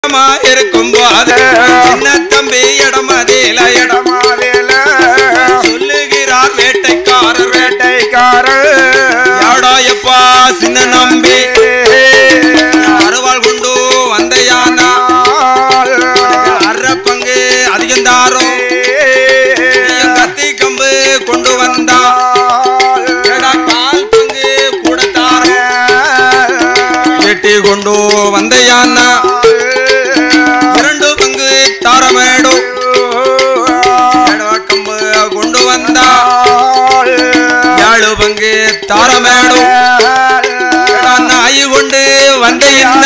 இடமா இருக்கும் போது சின்ன தம்பி இடமதில இடம் இடமாவேல சொல்லுகிறார் வேட்டைக்காரர் வேட்டை வேட்டைக்காரர் யாடா எப்பா சின்ன நம்பி அருவாள் கொண்டு வந்த யானா அற பங்கு அதிகம் தாரும் நீயும் கத்தி கம்பு கொண்டு வந்தா ஏடா கால் பங்கு கூட தாரும் வெட்டி கொண்டு வந்த யானா இரண்டு பங்கு தாரமேடு ஏடா கம்பு கொண்டு வந்தா ஏழு பங்கு தாரமேடு ஏடா நாய் கொண்டு வந்த என்ன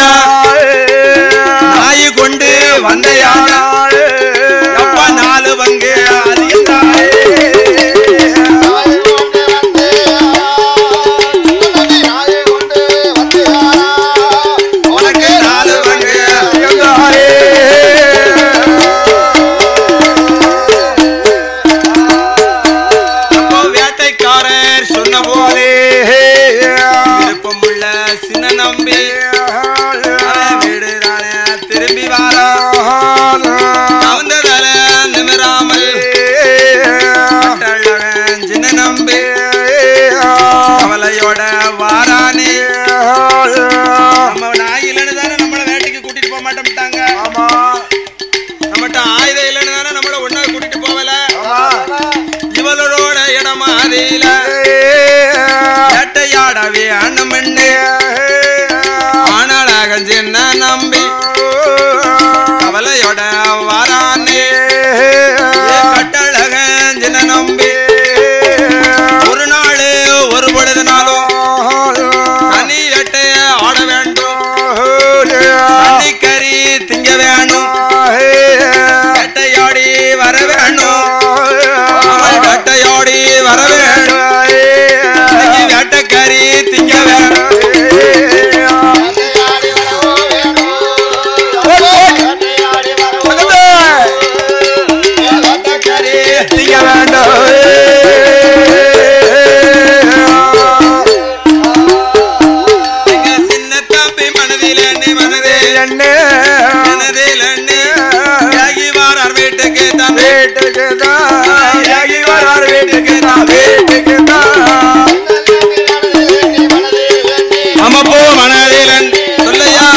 நாய் கொண்டு வந்த யானா அப்பா நாலு பங்கு அதிகம் தாரே உனக்கு நாலு பங்கு அப்போ வேட்டைக்காரர் சொன்ன போதே விருப்பமுள்ள சின்ன நம்பி அவன் வீடு தானே திரும்பி வாரா கவுந்ததல நிமிராமல் கட்டழகன் சின்ன நம்பி கவலையோட வாரானே நம்ம நாய் இல்லைன்னு தானே நம்மள வேட்டைக்கு கூட்டிட்டு போக மாட்டோம்ட்டாங்க நம்மகிட்ட ஆயுதம் இல்லைன்னு தானே நம்மள ஒன்னா கூட்டிட்டு போகல இவளோட இடமாதியில வேட்டையாடவே அண்ணமெண்ணு ஆனாளாக சின்ன நம்பி கவலையோட வாரானே ஏ கட்டழகன் சின்ன நம்பி ஒரு நாள் ஒரு பொழுதுனாலும் தனி வேட்டைய ஆட வேண்டும் தண்ணி கறி திங்க வேணும் வேட்டையாடி வர வேணும் அவள் வேட்டையாடி வர வேணும் இன்னைக்கு வேட்டைக்கறி திங்க வேணும் வேட்டைக்கறி திங்க எங்க சின்ன தம்பி மனதில் எண்ணி மனதில் மனதில் எண்ணி யாகி வாரார் வீட்டுக்கு தம்பி யாகி வாரார் வீட்டுக்கு தம்பி அம்மா போ மனதில் எண்ணி சொல்லையா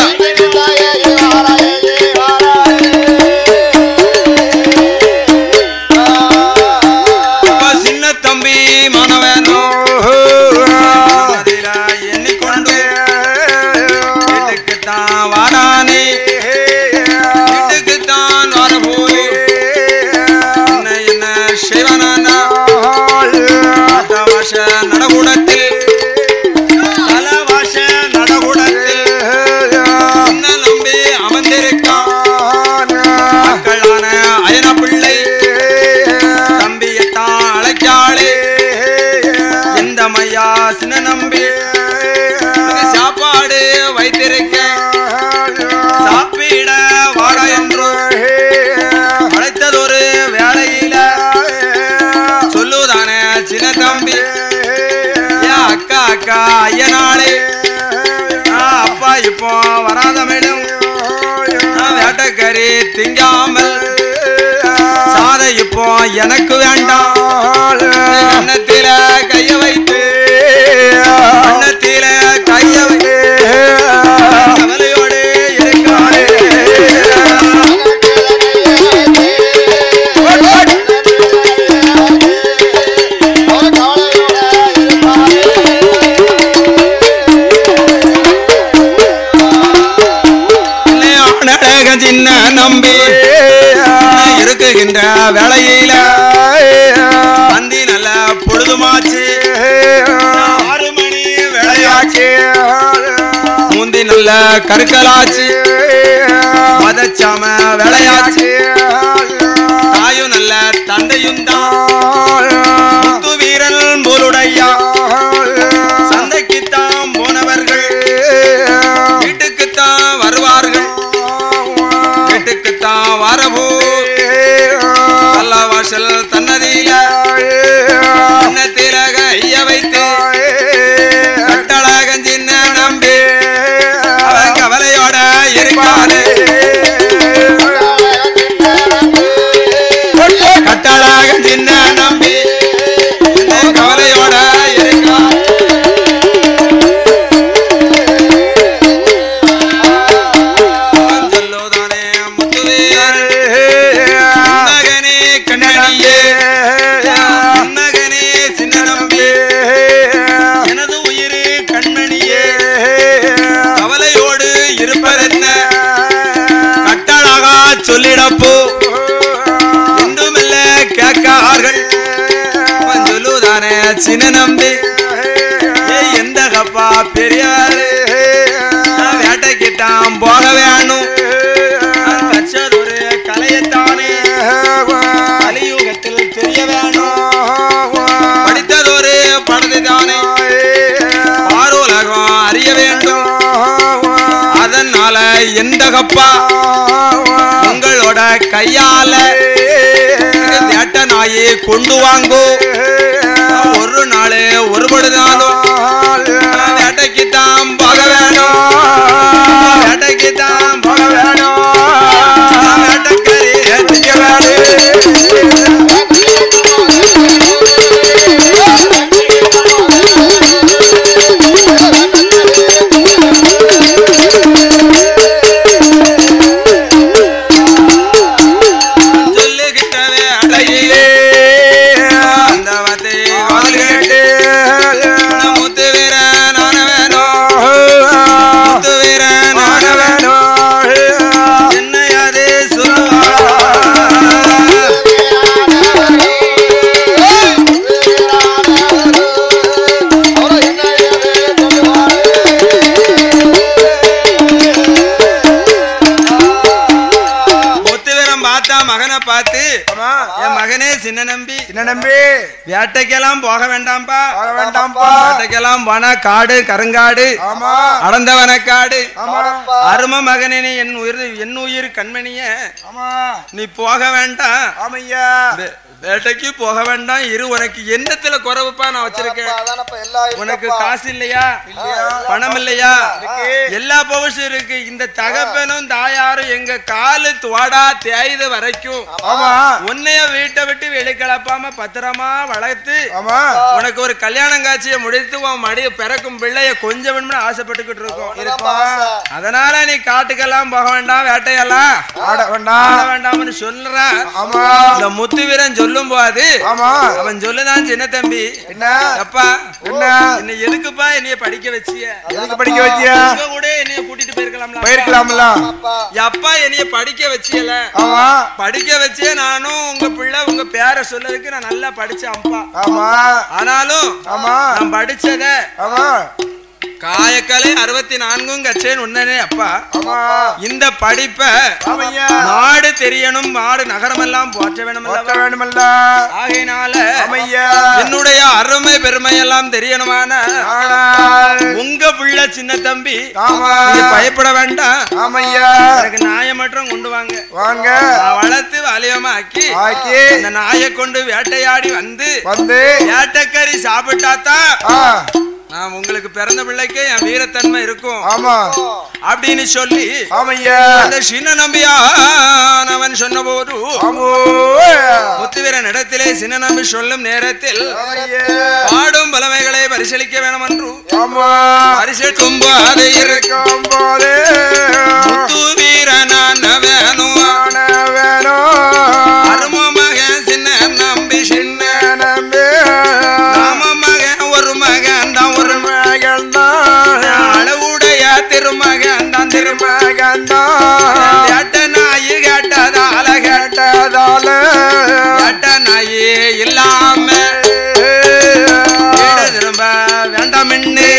அப்பா சின்ன தம்பி மனவேணும் மனதில எண்ணிக்கொண்டு வீட்டுக்கு தான் வாரானே வீட்டுக்கு தான் வர போய் என்ன என்ன செய்வனானா வாச நடகுடத்தில் தலவாச நடகுடத்தில் சின்ன நம்பி அமர்ந்திருக்கான் மக்களான அயன பிள்ளை தம்பியத்தான் அழைக்காளே இந்த மையா சின்ன நம்பி உனக்கு சாப்பாடு வைத்திருக்கேன் சாப்பிட வாடா என்று அழைத்ததொரு வேளையில சொல்லுதானே சின்ன தம்பி ஏன் அக்கா அக்கா ஐயனாளே நான் அப்பா இப்போ வராத மேடம் நான் வேட்டைக்கறி திங்காமல் சாதை இப்போ எனக்கு வேண்டாம் கண்ணத்தில கைய வைத்து கண்ணத்தில கைய வைத்து கவலையோடு இருக்காளே அழக சின்ன நம்பி இருக்குகின்ற வேளையில அந்தி நல்ல பொழுதுமாச்சு ஆறு மணி வேலையாச்சு முந்தி நல்ல கருக்கலாச்சு மதச்சாம வேலையாச்சு தாயும் நல்ல தந்தையும் தான் முத்து வீரன் போலுடையா சந்தைக்குத்தான் போனவர்கள் வீட்டுக்குத்தான் வருவார்கள் வீட்டுக்குத்தான் வரபோ நல்ல வாசல் தன்னதியில அன்னத்தில கைய வைத்து கட்டழகன் சின்ன நம்பி அவன் கவலையோட இருக்கானே சொல்லிடப்போ ஒன்றுமில்ல கேட்கார்கள் அவன் சொல்லுதானே சின்ன நம்பி ஏய் எந்த கப்பா பெரியவாரு நான் வேட்டைக்கிட்டான் போக வேணும் நான் கச்சதொரு கலையத்தானே கலியுகத்தில் தெரிய வேணும் படித்ததொரு படத்தைத்தானே பாரோலகம் அறிய வேண்டும் அதனால எந்த கப்பா உங்களோட கையால வேட்ட நாயை கொண்டு வாங்கோ ஒரு நாள் ஒரு பொழுதாலும் வேட்டைக்கு தான் போக வேணும் வேட்டைக்கு தான் போக வேணும் வேட்டைக்கறி ஏற்றிக்க வேணும் சொல்லுகிட்டவே அழகிலே அந்த வார்த்தை காதல் கேட்டு முத்து வீர நான வேணும் முத்து வீர நான வேணும் என்னையாது சொல்லுவா முத்து வீரம் பார்த்தா மகனை பார்த்து ஆமா என் மகனே சின்ன நம்பி என்ன நம்பி வேட்டைக்கெல்லாம் போக வேண்டாம்பா ஆக வேண்டாம்ப்பா வேட்டைக்கெல்லாம் போனா காடு கருங்காடு ஆமா அடந்தவன காடு ஆமா அரும மகனே நீ என் உயிர் என் உயிர் கண்மணிய ஆமா நீ போக வேண்டாம் ஆமையா வே- வேட்டைக்கு போக வேண்டாம் இரு உனக்கு என்னத்துல குறவுப்பா நான் வச்சிருக்கேன் உனக்கு காசு இல்லையா பணம் இல்லையா எல்லா பவுசும் இருக்கு இந்த தகப்பனும் தாயாரும் எங்க காலு துவாடா தேயுது வரைக்கும் ஆமா உன்னைய வீட்டை விட்டு வெளிக்கிளப்பாம பத்திரமா வளர்த்து ஆமா உனக்கு ஒரு கல்யாணம் காட்சியை முடித்து உன் மடி பிறக்கும் பிள்ளைய கொஞ்சம் வேணும்னு ஆசைப்பட்டுக்கிட்டு இருக்கோம் இருப்பா அதனால நீ காட்டுக்கெல்லாம் போக வேண்டாம் வேட்டையெல்லாம் ஆட வேண்டாம் ஆட வேண்டாம்னு சொல்றான் ஆமா இந்த முத்து வீரன் சொல்லும் போது ஆமா அவன் சொல்லுதான் சின்ன தம்பி என்ன அப்பா என்ன என்ன எதுக்குப்பா என்னைய படிக்க வச்சிய எதுக்கு படிக்க வச்சியா உங்க கூட என்னைய கூட்டிட்டு போயிருக்கலாம்ல போயிருக்கலாம்ல அப்பா என்னைய படிக்க வச்சியல ஆமா படிக்க வச்சே நானும் உங்க பிள்ளை உங்க பேரை சொல்லதுக்கு நான் நல்லா படிச்சேன் அப்பா ஆமா ஆனாலும் ஆமா நான் படிச்சத ஆமா காயக்கலை அறுபத்தி நான்கும் கச்சேன் உன்னனே அப்பா ஆமா இந்த படிப்பை ஆமையா நாடு தெரியணும் நாடு நகரமெல்லாம் போற்ற வேணும் ஒத்த வேணுமல்ல ஆகையினால ஆமையா என்னுடைய அருமை பெருமை எல்லாம் தெரியணுமான ஆனால் உங்க பிள்ளை சின்ன தம்பி ஆமா நீங்க பயப்பட வேண்டாம் ஆமையா எனக்கு நாயை மட்டும் கொண்டு வாங்க வாங்க நான் வளர்த்து வலியமாக்கி ஆக்கி அந்த நாயை கொண்டு வேட்டையாடி வந்து வந்து வேட்டைக்கறி சாப்பிட்டாதான் ஆ நான் உங்களுக்கு பிறந்த பிள்ளைக்கு என் வீரத்தன்மை இருக்கும் ஆமா அப்படின்னு சொல்லி ஆமையா அந்த சின்ன நம்பியானவன் சொன்ன போது ஆமோ முத்துவீரன் இடத்திலே சின்ன நம்பி சொல்லும் நேரத்தில் ஆமையா பாடும் பலமைகளை பரிசீலிக்க வேணும் என்று ஆமா பரிசீலிக்கும் போது இருக்கும் இருக்கும் போது முத்துவீரனான வேணும் காண வேணும் அரும மகன் சின்ன நம்பி சின்ன நம்பி நாம மகன் ஒரு மகன் தான் ஒரு மகன்தான் அளவுடைய திருமகன் தான் திருமகன் மகன்தான் கேட்ட நாயி கேட்டதால கேட்ட கேட்டதால கேட்ட நாயி இல்லாம வீடு திரும்ப வேண்டாம்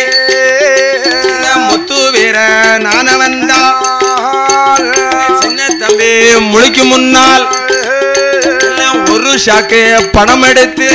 முத்து வீர நானவன் தான் சின்ன தம்பி முழிக்கு முன்னால் ஒரு ஷாக்கு பணம் எடுத்து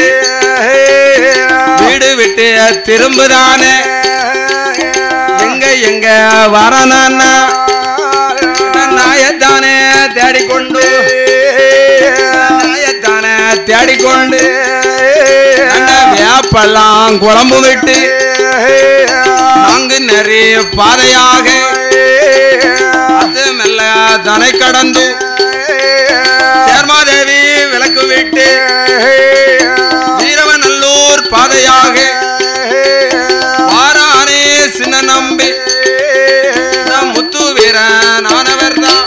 வீடு விட்டு திரும்புதானே எங்க எங்க வரணான்னா நாயத்தானே தேடிக்கொண்டு நாயத்தானே தேடிக்கொண்டு அந்த வேப்பெல்லாம் குழம்பு விட்டு நான்கு நிறைய பாதையாக அது மெல்ல தனை கடந்து சேர்மாதேவி விளக்கு விட்டு வீரவநல்லூர் பாதையாக வாரானே சின்ன நம்பி நான் முத்து வீரனானவர் தான்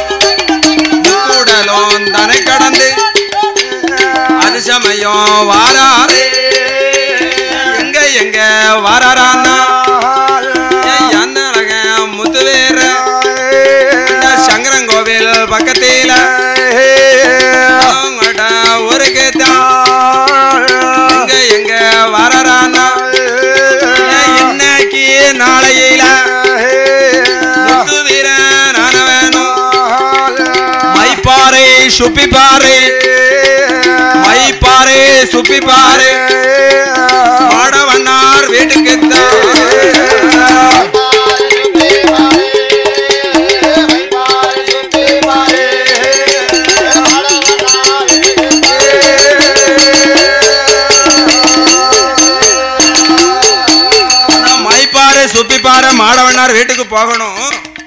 கூடலும் தனை கடந்து அது சமயம் வாராரே எங்க எங்க வாராரான்னா முத்து வீர சங்கரங்கோவில் பக்கத்தில சுப்பி பாரு மை பாரு சுப்பி பாரு மாடவண்ணார் வீட்டுக்கு மைப்பாரு சுப்பி பாரு மாடவண்ணார் வீட்டுக்கு போகணும்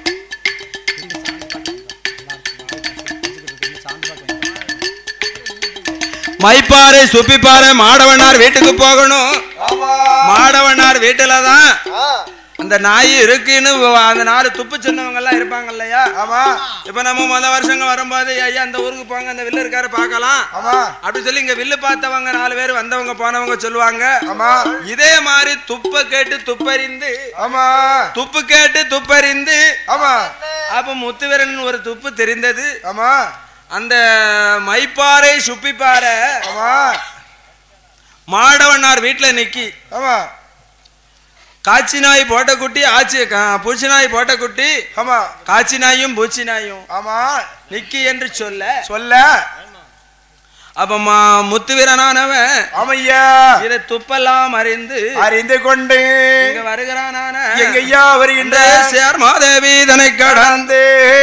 மைப்பாரு சுப்பிப்பாரு மாடவண்ணார் வீட்டுக்கு போகணும் மாடவண்ணார் வீட்டுல தான் அந்த நாய் இருக்குன்னு அந்த நாலு துப்பு சின்னவங்க எல்லாம் இருப்பாங்க இல்லையா ஆமா இப்ப நம்ம முத வருஷங்க வரும்போது ஐயா அந்த ஊருக்கு போங்க அந்த வில்லு இருக்காரு பார்க்கலாம் ஆமா அப்படி சொல்லி இங்க வில்லு பார்த்தவங்க நாலு பேர் வந்தவங்க போனவங்க சொல்லுவாங்க ஆமா இதே மாதிரி துப்ப கேட்டு துப்பறிந்து ஆமா துப்பு கேட்டு துப்பறிந்து ஆமா அப்ப முத்துவீரன் ஒரு துப்பு தெரிந்தது ஆமா அந்த மைப்பாறை சுப்பிப்பாறை ஆமா மாடவண்ணார் வீட்டுல நிக்கி ஆமா காட்சி நாய் போட்ட குட்டி ஆச்சி கா- பூச்சி நாய் போட்ட குட்டி ஆமா காட்சி நாயும் பூச்சி நாயும் ஆமா நிக்கி என்று சொல்ல சொல்ல அப்ப மா- முத்துவீரனானவன் ஆமையா இதை துப்பெல்லாம் அறிந்து அறிந்து கொண்டு இங்க வருகிறானான எங்கய்யா வருகின்ற இந்த சேர்மாதேவி இதனை கடன் கடந்து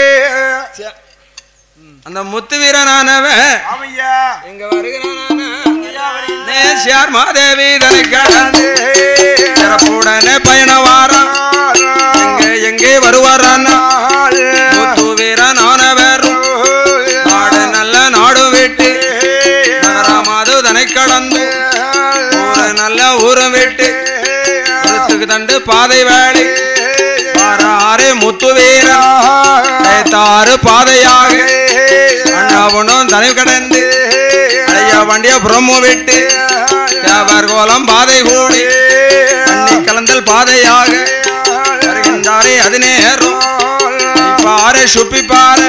அந்த முத்துவீரனானவன் ஆமையா இங்க வருகிறானான நே சேர்மாதேவி இதனை கடன் சிறப்புடனே பயண வாரம் எங்க எங்கே வருவாரான முத்துவீரனானவரும் நாடு நல்ல நாடு விட்டு நகரமாது தனை கடந்து ஊரு நல்ல ஊரும் விட்டு கருத்துக்கு தண்டு பாதை வேலை ஆறு முத்து வீரன் தாறு பாதையாக அண்ணாவனும் தனை கடந்து அழைய வண்டிய பிரம்ம விட்டு தேவர் கோலம் பாதை கூடி அன்னி கலந்தல் பாதையாக வருகின்றாரே அது நேரும் பாரு சுப்பி பாரு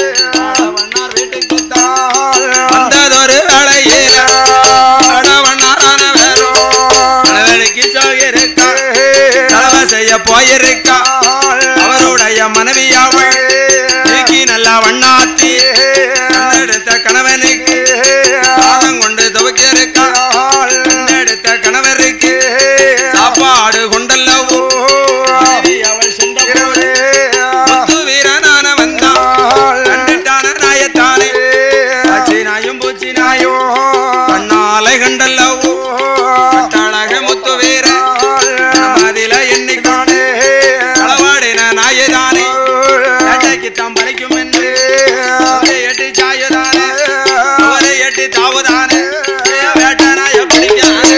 வந்ததொரு வேளையில் அடவண்ணாரான வேறும் தலைவலிக்கு சாகியிருக்கா தலைவ செய்ய போயிருக்கா அவருடைய மனைவி அவள் நீக்கி நல்லா வண்ணாத்தி எடுத்த கணவனுக்கு சாதம் கொண்டு துவக்கியிருக்கா எடுத்த கணவருக்கு சாப்பாடு கொண்டல்லவோ மனைவி அவள் சென்ற போது முத்து வீரனான வந்தான் கண்டுட்டான நாயத்தானே ஆச்சி நாயும் பூச்சி நாயும் கண்ணாலை கண்டல்லவோ கட்டழக முத்து வீர மதில எண்ணிக்கொண்டு களவாடின நாயதானே ஏட்டைக்கு தாம் பறிக்கும் என்று அவரை எட்டி சாயுதானே அவரை எட்டி தாவுதானே வேட்ட நாய பிடிக்கிறானே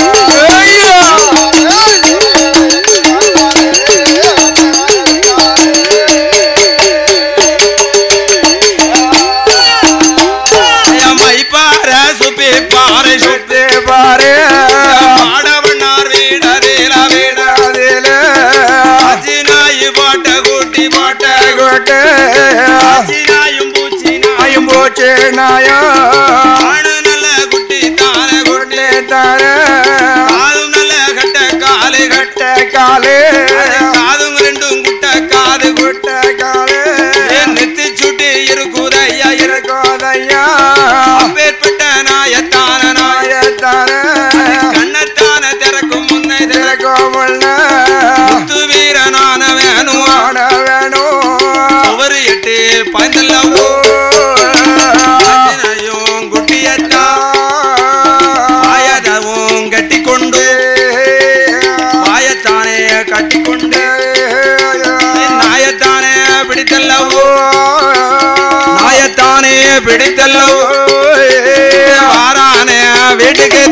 மைப்பார சுப்பி பாறை சுப்பி பாரு பாடவண்ணார் வீடரேல வீட அஜினாயி போட்ட கூட்டி போட்ட கோட்டை அஜினாயும் பூச்சி நாயும் நாயும் போச்சு நாயம் ஆணு நல்ல குட்டி தான குட்டி தார காதும் நல்ல கட்ட காலு கட்ட காலே காதும் ரெண்டும் குட்ட காது குட்ட காலே ஏன் நெத்தி சுட்டி இருக்குதையா இருக்கு கோதையா அப்பேற்பட்ட நாயத்தான நாய தார கண்ணத்தான திறக்கும் முன்னை திறக்கும் கோமல்ல முத்து வீரனான வேணுவா ஆட வேணும் ஒவ்வொரு எட்டு பாய்ந்தல்லவோ அஜினையும் குட்டியத்தா பாயதவும் கட்டிக்கொண்டு பாயத்தானே கட்டிக்கொண்டு நாயத்தானே பிடித்தல்லவோ நாயத்தானே பிடித்தல்லவோ வாரானே வீட்டுக்கு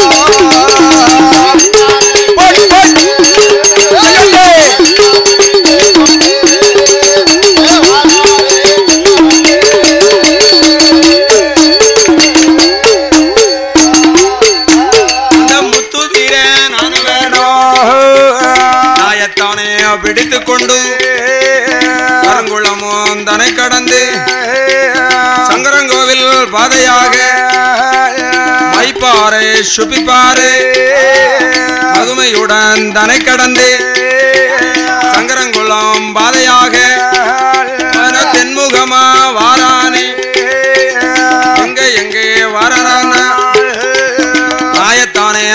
அந்த முத்து தீர நான் வேணும் நாயத்தானே பிடித்துக் கொண்டு கருங்குளமும் தனை கடந்து சங்கரங்கோவில் பாதையாக மைப்பாறை சுபிப்பாறு மதுமையுடன் தனை கடந்து சங்கரங்குளம் பாதையாக வர தென்முகமா வாரானே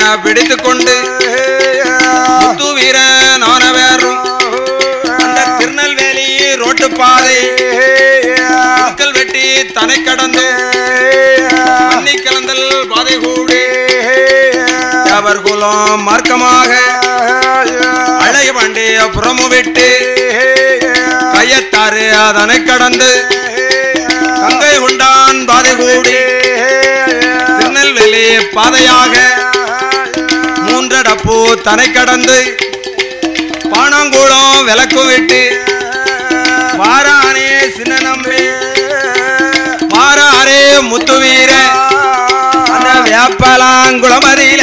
பிடித்து கொண்டு முத்து வீரன் ஆனவேறும் அந்த திருநெல்வேலி ரோட்டு பாதை மக்கள் வெட்டி தனை கடந்து அன்னி கலந்தல் பாதை கூடி அவர் குலம் மார்க்கமாக அழகு பாண்டிய புறமு விட்டு கையத்தாறு அதனை கடந்து கங்கை கொண்டான் பாதை கூடி திருநெல்வேலி பாதையாக மூன்றடப்பு தனை கடந்து பானங்குளம் விளக்கு விட்டு வாரானே சின்ன நம்பி வாரானே முத்து வீர அந்த வேப்பலாங்குளமதியில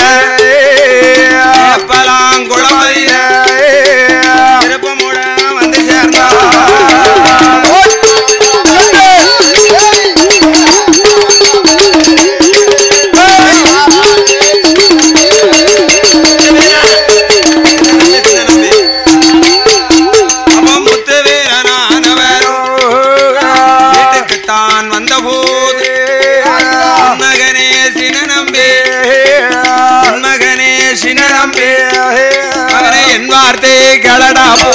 வேப்பலாங்குளமதியில திருப்பமுட வந்து சேர்ந்தா அவன் முத்து வீரனானவர் வீட்டுக்குத்தான் வந்தபோது மகனே சின நம்பி மகனே சின நம்பி மகனே என் வார்த்தை கலடா போ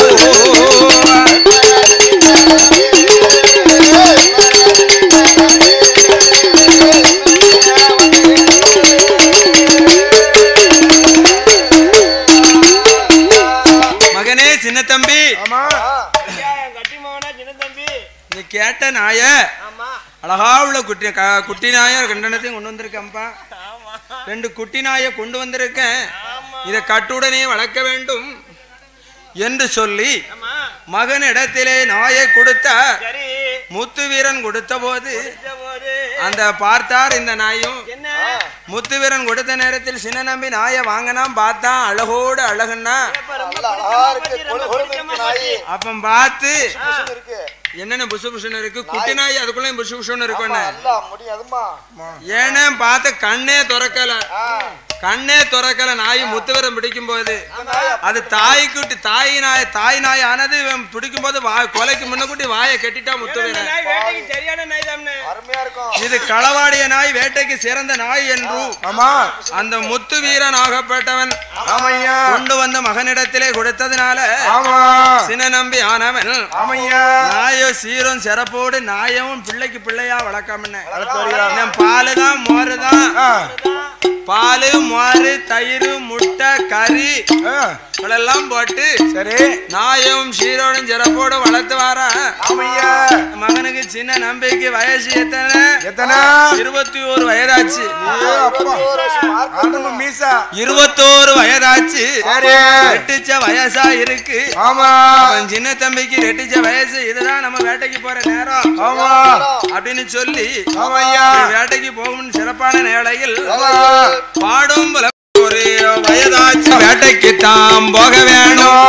மகனே சின்ன தம்பி ஆமா கட்டி மகனா சின்ன தம்பி நீ கேட்ட நாய ஆமா அழகா உள்ள குட்டி க- குட்டி நாய ரெண்டனத்தையும் கொண்டு வந்திருக்கேன்ப்பா ஆமா ரெண்டு குட்டி நாயை கொண்டு வந்திருக்கேன் ஆமா இதை கட்டுடனே வளர்க்க வேண்டும் என்று சொல்லி ஆமா மகனிடத்திலே நாயை கொடுத்த சரி முத்து வீரன் கொடுத்த போது இந்த போது அந்த பார்த்தார் இந்த நாயும் என்ன முத்து வீரன் கொடுத்த நேரத்தில் சின்ன நம்பி நாயை வாங்கினான் பார்த்தான் அழகோடு அழகுன்னா இப்ப ரொம்ப நல்ல அழகா பிடிச்சமா இருக்கு, போச்சு, ரொம்ப கொழு கொழுன்னு பிடிச்சமா இருக்கு நாயி. போச்சு. அப்ப பார்த்து புசுன்னு இருக்கு என்னென்ன புசு புசுன்னு இருக்கு குட்டி நாய் அதுக்குள்ளேயும் புசு புசுன்னு இருக்கும் ஆமா, என்ன நல்லா முடியாதுமா ஏன்னு பார்த்து கண்ணே துறக்கல ஆ, கண்ணே துறக்கல நாய் முத்துவரம் பிடிக்கும் போது இந்த நாய் அப்ப- அது தாய் குட்டி தாய் நாய் தாய் நாய் ஆனது இவன் பிடிக்கும் போது வா கொலைக்கு முன்னக்கூட்டி வாயை கட்டிட்டா இந்த முத்துவீரன் நாய் வேட்டைக்கு சரியான நாய் தானே அருமையா இருக்கும் இது களவாடிய நாய் வேட்டைக்கு சிறந்த நாய் என்று ஆமா அந்த முத்து வீரன் ஆகப்பட்டவன் ஆமையா கொண்டு வந்த மகனிடத்திலே கொடுத்ததுனால ஆமா சின நம்பி ஆனவன் ஆமையா நாயோ சீரும் சிறப்போடு நாயவும் பிள்ளைக்கு பிள்ளையா வளர்க்காமன்னு வளர்த்தவரியா? பாலு தான் மோரு தான் ஆ, பாலு மோரு தயிர் முட்டை கறி ஆ, எல்லாம் போட்டு சரி நாயும் சீரோடும் சிறப்போடு வளர்த்து வாரா ஆமையா மகனுக்கு சின்ன நம்பிக்கை வயசு எத்தனை எத்தனை இருபத்தி ஒரு வயதாச்சு ஏ அப்பா ஒரு வருஷம் mark ஆடுங்க மீசா இருபத்தோரு வயதாச்சு சரி ரெட்டிச்ச வயசா இருக்கு ஆமா அவன் சின்ன தம்பிக்கு ரெட்டிச்ச வயசு இதுதான் நம்ம வேட்டைக்கு போற நேரம் ஆமா அப்படின்னு சொல்லி ஆமையா அப்படி வேட்டைக்கு போகும் சிறப்பான வேளையில் ஆமா பாடும் புல- ஒரு வயதாச்சு வேட்டைக்கு தாம் போக வேணும்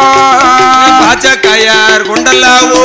பாச்சக்கயர் குண்டல்லாவோ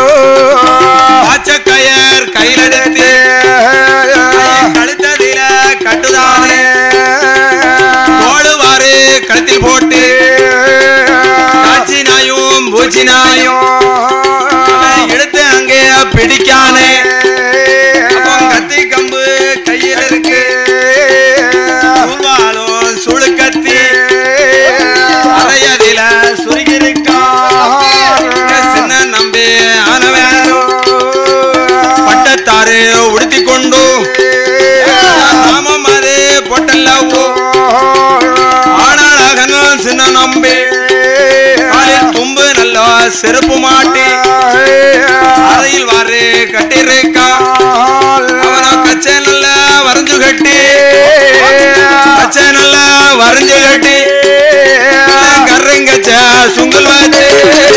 பாச்சக்கயர் கையிலெடுத்து கழுத்ததில கட்டுதானே ஓடுவாரு கழுத்தில் போட்டு காட்சி நாயும் பூச்சி நாயும் அவன் எடுத்து அங்கே பிடிக்கானே அப்போ கத்தி கம்பு கையில் இருக்கு சூழ்வாலும் சுழுக்கத்தி அறையதில சுருகிருக்கா சின்ன நம்பி ஆனவன் பட்டத்தாறு உடுத்தி கொண்டு நாமம் அது பொட்டல்லவோ ஆனாளகனும் சின்ன நம்பி காலில் தும்பு நல்லா செருப்பு மாட்டி அறையில் வாரு கட்டிருக்கா அவன கச்சை நல்லா வரைஞ்சு கட்டி கச்சை நல்லா வரைஞ்சு கட்டி கருங்கச்ச சுங்கல் வச்சு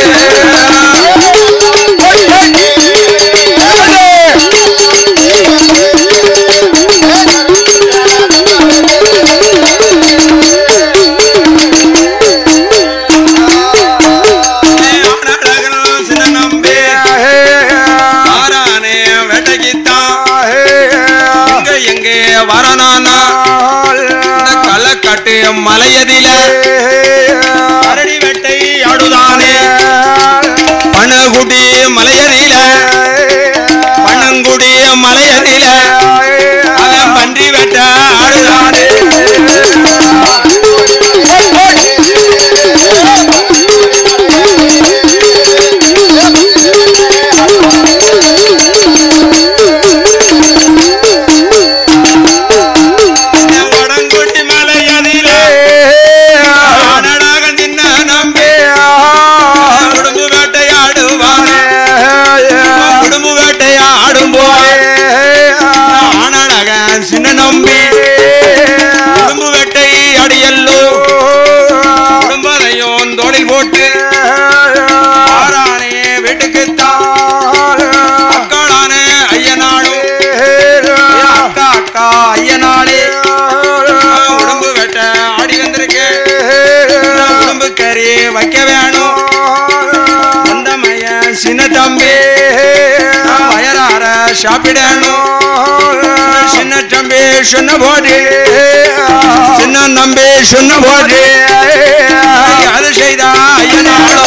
ஆனாளகனும் சின்ன நம்பி ஆரானே வேட்டைக்குத்தான் எங்க எங்கே வரனானா இந்த களக்காட்டு மலையதில அரடி வெட்டை ஆடுதானே பணகுடி மலையதில பணங்குடி மலையதில அவன் பன்றி வெட்ட ஆடுதானே சின்ன தம்பி நான் வயறார சாப்பிடணும் சின்ன தம்பி சொன்ன போது சின்ன நம்பி சொன்ன போது அது செய்தா ஐயனாளோ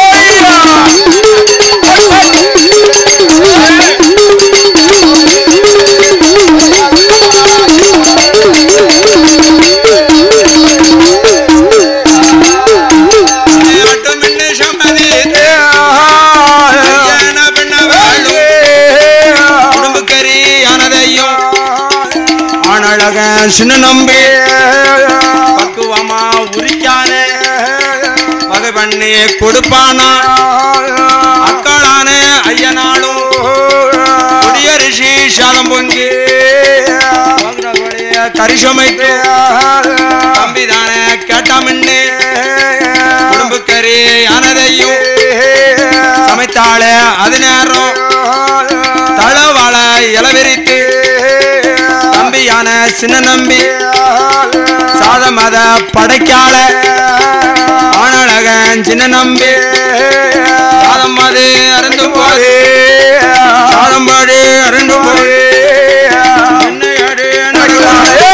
மட்டும் பின்ன சம்மதி ஐயன பின்ன வாழும் குடும்பக்கரி ஆனதையும் ஆனழக சின்ன நம்பி பக்குவமா உரிக்கானே வகை பண்ணி கொடுப்பானா அக்காளான ஐயனாலும் குடியரிசி சாதம் பொங்கி கரிசமைக்கு தம்பிதானே கேட்டாமின்னு குடும்பக்கரி ஆனதையும் சமைத்தாளே அது நேரம் தளவாழ இளவிரித்து தம்பியான சின்ன நம்பி சாதம் அத படைக்கால ஆனழகன் சின்ன நம்பி சாதம் அது அருந்து போது சாதம் பாடு அருந்து போது என்னையடு நடுவாரே.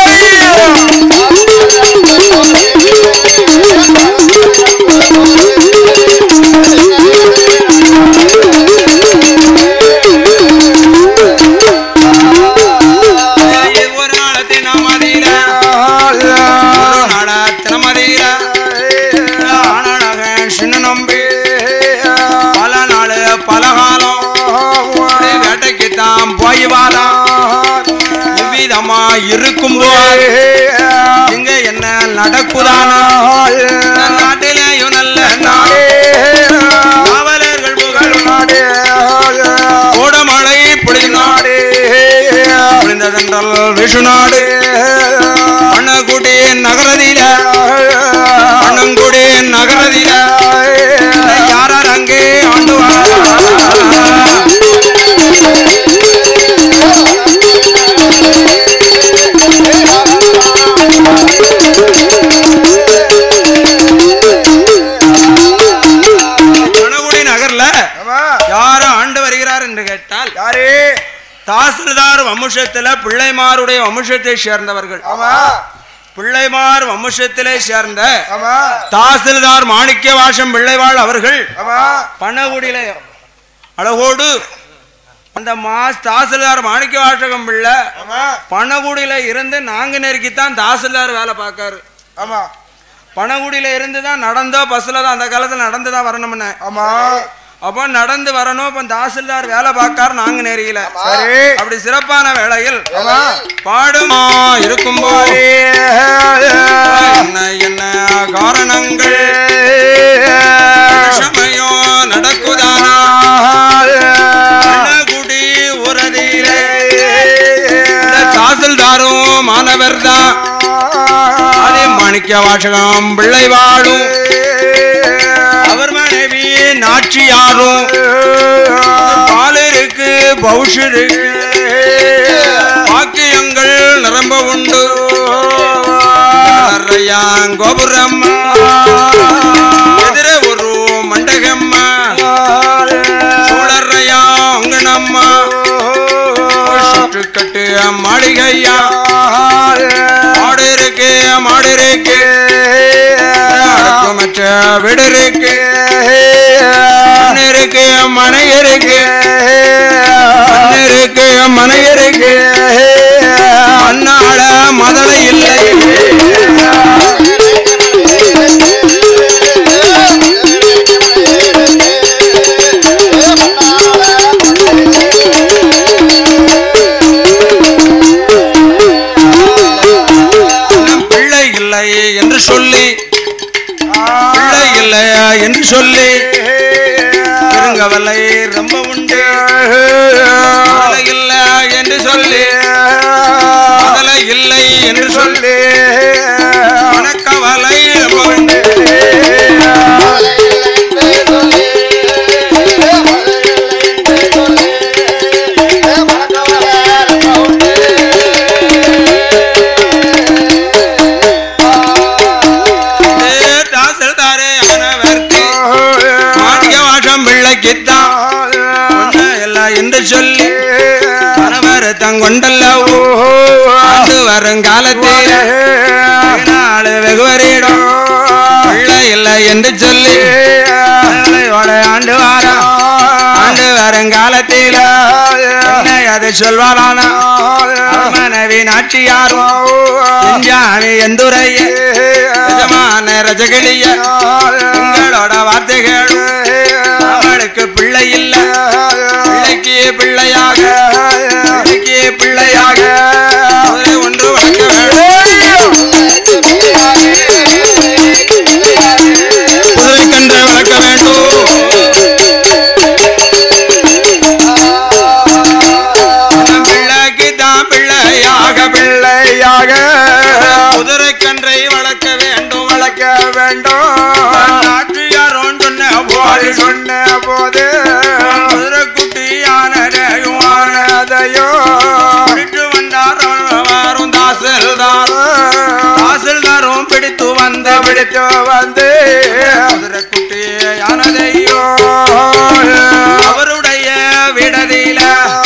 ஒரு நாளத்தின் மதியில ஒரு நாளத்தின் மதியில ஆனழக சின்ன நம்பி பல நாள் பல காலம் இப்படி வேட்டைக்கு தான் போய் வாரான் இவ்விதமா இருக்கும் போது இங்க என்ன நடக்குதானா இந்த நாட்டிலேயும் நல்ல நாடு காவலர்கள் புகழ் நாடு கோடமழை புலி நாடு புரிந்ததென்றால் விஷு நாடு அண்ணகுடி நகரதில அண்ணங்குடி நகரதில யாரார் அங்கே ஆண்டு அண்ணகுடி நகர்ல ஆமா யார் ஆண்டு வருகிறார் என்று கேட்டால் யாரு தாசில்தார் வம்சத்துல பிள்ளைமாருடைய வம்சத்தை சேர்ந்தவர்கள் ஆமா பிள்ளைமார் வம்சத்திலே சேர்ந்த ஆமா தாசில்தார் மாணிக்க வாசம் பிள்ளைவாள் அவர்கள் ஆமா பணகுடியில அழகோடு அந்த மாஸ் தாசில்தார் மாணிக்க வாசகம் பிள்ளை ஆமா பணகுடியில இருந்து நாங்க நெருக்கித்தான் தாசில்தார் வேலை பார்க்காரு ஆமா பணகுடியில இருந்து தான் நடந்தோ பஸ்ல தான் அந்த காலத்துல நடந்து தான் வரணும்னு ஆமா அப்போ நடந்து வரணும் அப்ப தாசில்தார் வேலை பார்க்காரு நாங்க நேரியில சரி அப்படி சிறப்பான வேளையில் ஆமா பாடுமா இருக்கும்போது என்ன என்ன காரணங்கள் சமயம் நடக்குதானா குடி உறதியிலே இந்த தாசில்தாரும் மாணவர் தான் அதே மாணிக்க வாசகம் பிள்ளை வாழும் அவர் மனைவி நாச்சியாரும் பால் இருக்கு பவுஷ் இருக்கு வாக்கியங்கள் நிரம்ப உண்டு நிறையாங் கோபுரம்மா எதிரே ஒரு மண்டகம்மா சூழறையா அங்கனம்மா சுற்றுக்கட்டு மாளிகையா மாடு இருக்கு மாடு இருக்கு மற்ற வீடு இருக்கு மண் இருக்கு மனை இருக்கு மண் இருக்கு மனை இருக்கு மண்ணாட மதலை இல்லை இன்னும் பிள்ளை இல்லை என்று சொல்லி பிள்ளை இல்லை என்று சொல்லி இருங்கவலை ரொம்ப உண்டு பழக்கம் கொண்டல்லோ ஆண்டு வரும் காலத்தில் நாள் வெகுவரிடம் பிள்ளை இல்லை என்று சொல்லி பிள்ளையோட ஆண்டு வாரம் ஆண்டு வரும் காலத்தில் என்னை அது சொல்வாரானா மனைவி நாச்சியாரும் செஞ்சானி எந்துரைய எஜமான ரஜகலிய உங்களோட வார்த்தைகள் அவளுக்கு பிள்ளை இல்ல பிள்ளைக்கு பிள்ளையாக பிள்ளைக்கு பிள்ளையாக ஒரு ஒன்று வளர்க்க வேண்டும் குதிரை கன்று வளர்க்க வேண்டும் பிள்ளைக்கு தான் பிள்ளையாக பிள்ளையாக குதிரை கன்றை வளர்க்க வேண்டும் வளர்க்க வேண்டும் நாச்சியாரோன் சொன்ன போது வாரி சொன்ன போது குதிரை குட்டியானதையும் ஆனதையோ பிடித்து வந்தாரும் வாரும் தாசில்தார் தாசில்தாரும் பிடித்து வந்த பிடித்து வந்து குதிரை குட்டியானதையோ அவருடைய விடதியில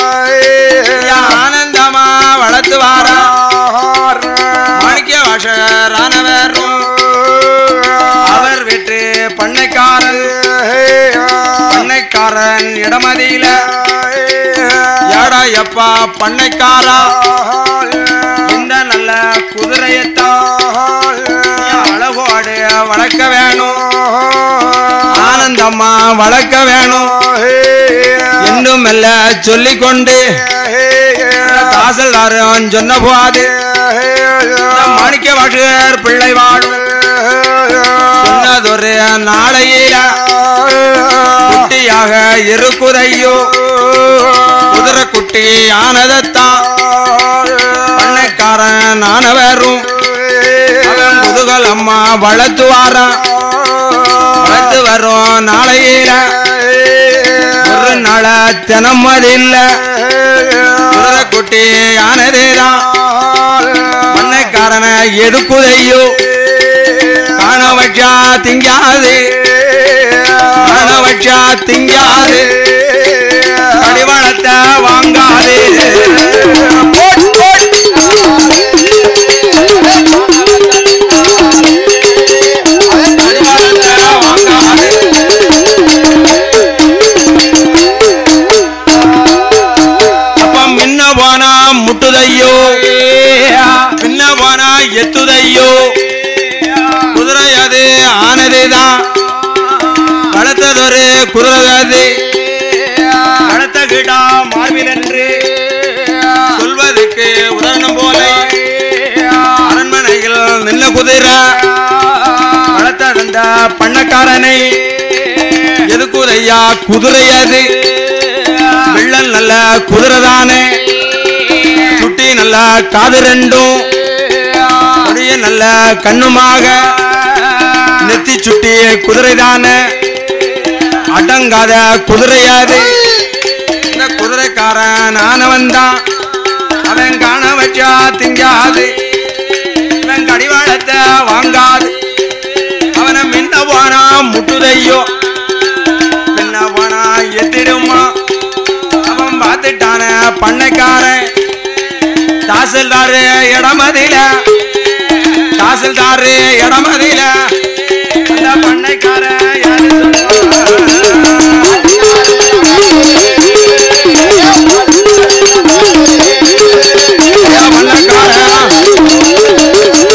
ஆனந்தமா வளர்த்து வாரா மாணிக்க வாசகரானவரும் அவர் விட்டு பண்ணைக்காரன் பண்ணைக்காரன் இடமதியில ஏடா எப்பா பண்ணைக்காரா இந்த நல்ல குதிரையத்தான் அழகோடு வளர்க்க வேணும் ஆனந்தம்மா வளர்க்க வேணும் இன்னும் மெல்ல சொல்லிக் கொண்டு தாசல்தாரன் சொன்ன போது மாணிக்க வாசகர் பிள்ளை வாழும் சொன்னதொரு நாளையில குட்டியாக இருக்குதையோ குதிரை குட்டி ஆனதத்தான் பண்ணைக்காரன் ஆனவரும் அவன் முதுகல் அம்மா வளர்த்து வாரான் வளர்த்து வரும் நாளையில ஒரு நாள தினம் அதில்ல குதிரை குட்டி ஆனதேதான் பண்ணைக்காரனை எதுக்குதையோ காண வச்சா திங்காது காண வச்சா திங்காது கடிவாளத்தை வாங்காது போட், போட். கடிவாளத்தை வாங்காது அப்ப மின்ன போனா முட்டுதையோ பின்ன போனா எத்துதையோ குதிரை அது ஆனதுதான் வளர்த்ததொரு குதிரை அது வளர்த்த கிடா மார்பிலன்று சொல்வதற்கு உதாரணம் போல அரண்மனையில் நின்ன குதிரை வளர்த்த அந்த பண்ணக்காரனை எதுக்குதையா குதிரை அது வெள்ளல் நல்ல குதிரை தானே குட்டி நல்ல காது ரெண்டும் கொடிய நல்ல கண்ணுமாக நெத்தி சுட்டி குதிரை தானே அடங்காத குதிரையாது இந்த குதிரைக்காரன் ஆனவன் தான் அவன் காண வச்சா திங்காது அவன் கடிவாளத்தை வாங்காது அவனை மின்ன போனா முட்டுதையோ பின்ன போனா எத்திடுமா அவன் பார்த்துட்டான பண்ணைக்காரன் தாசில்தாரு இடமதில தாசில்தாரு இடமதில அந்த பண்ணைக்காரன் யாரு சொல்லுவா? பண்ணைக்காரன்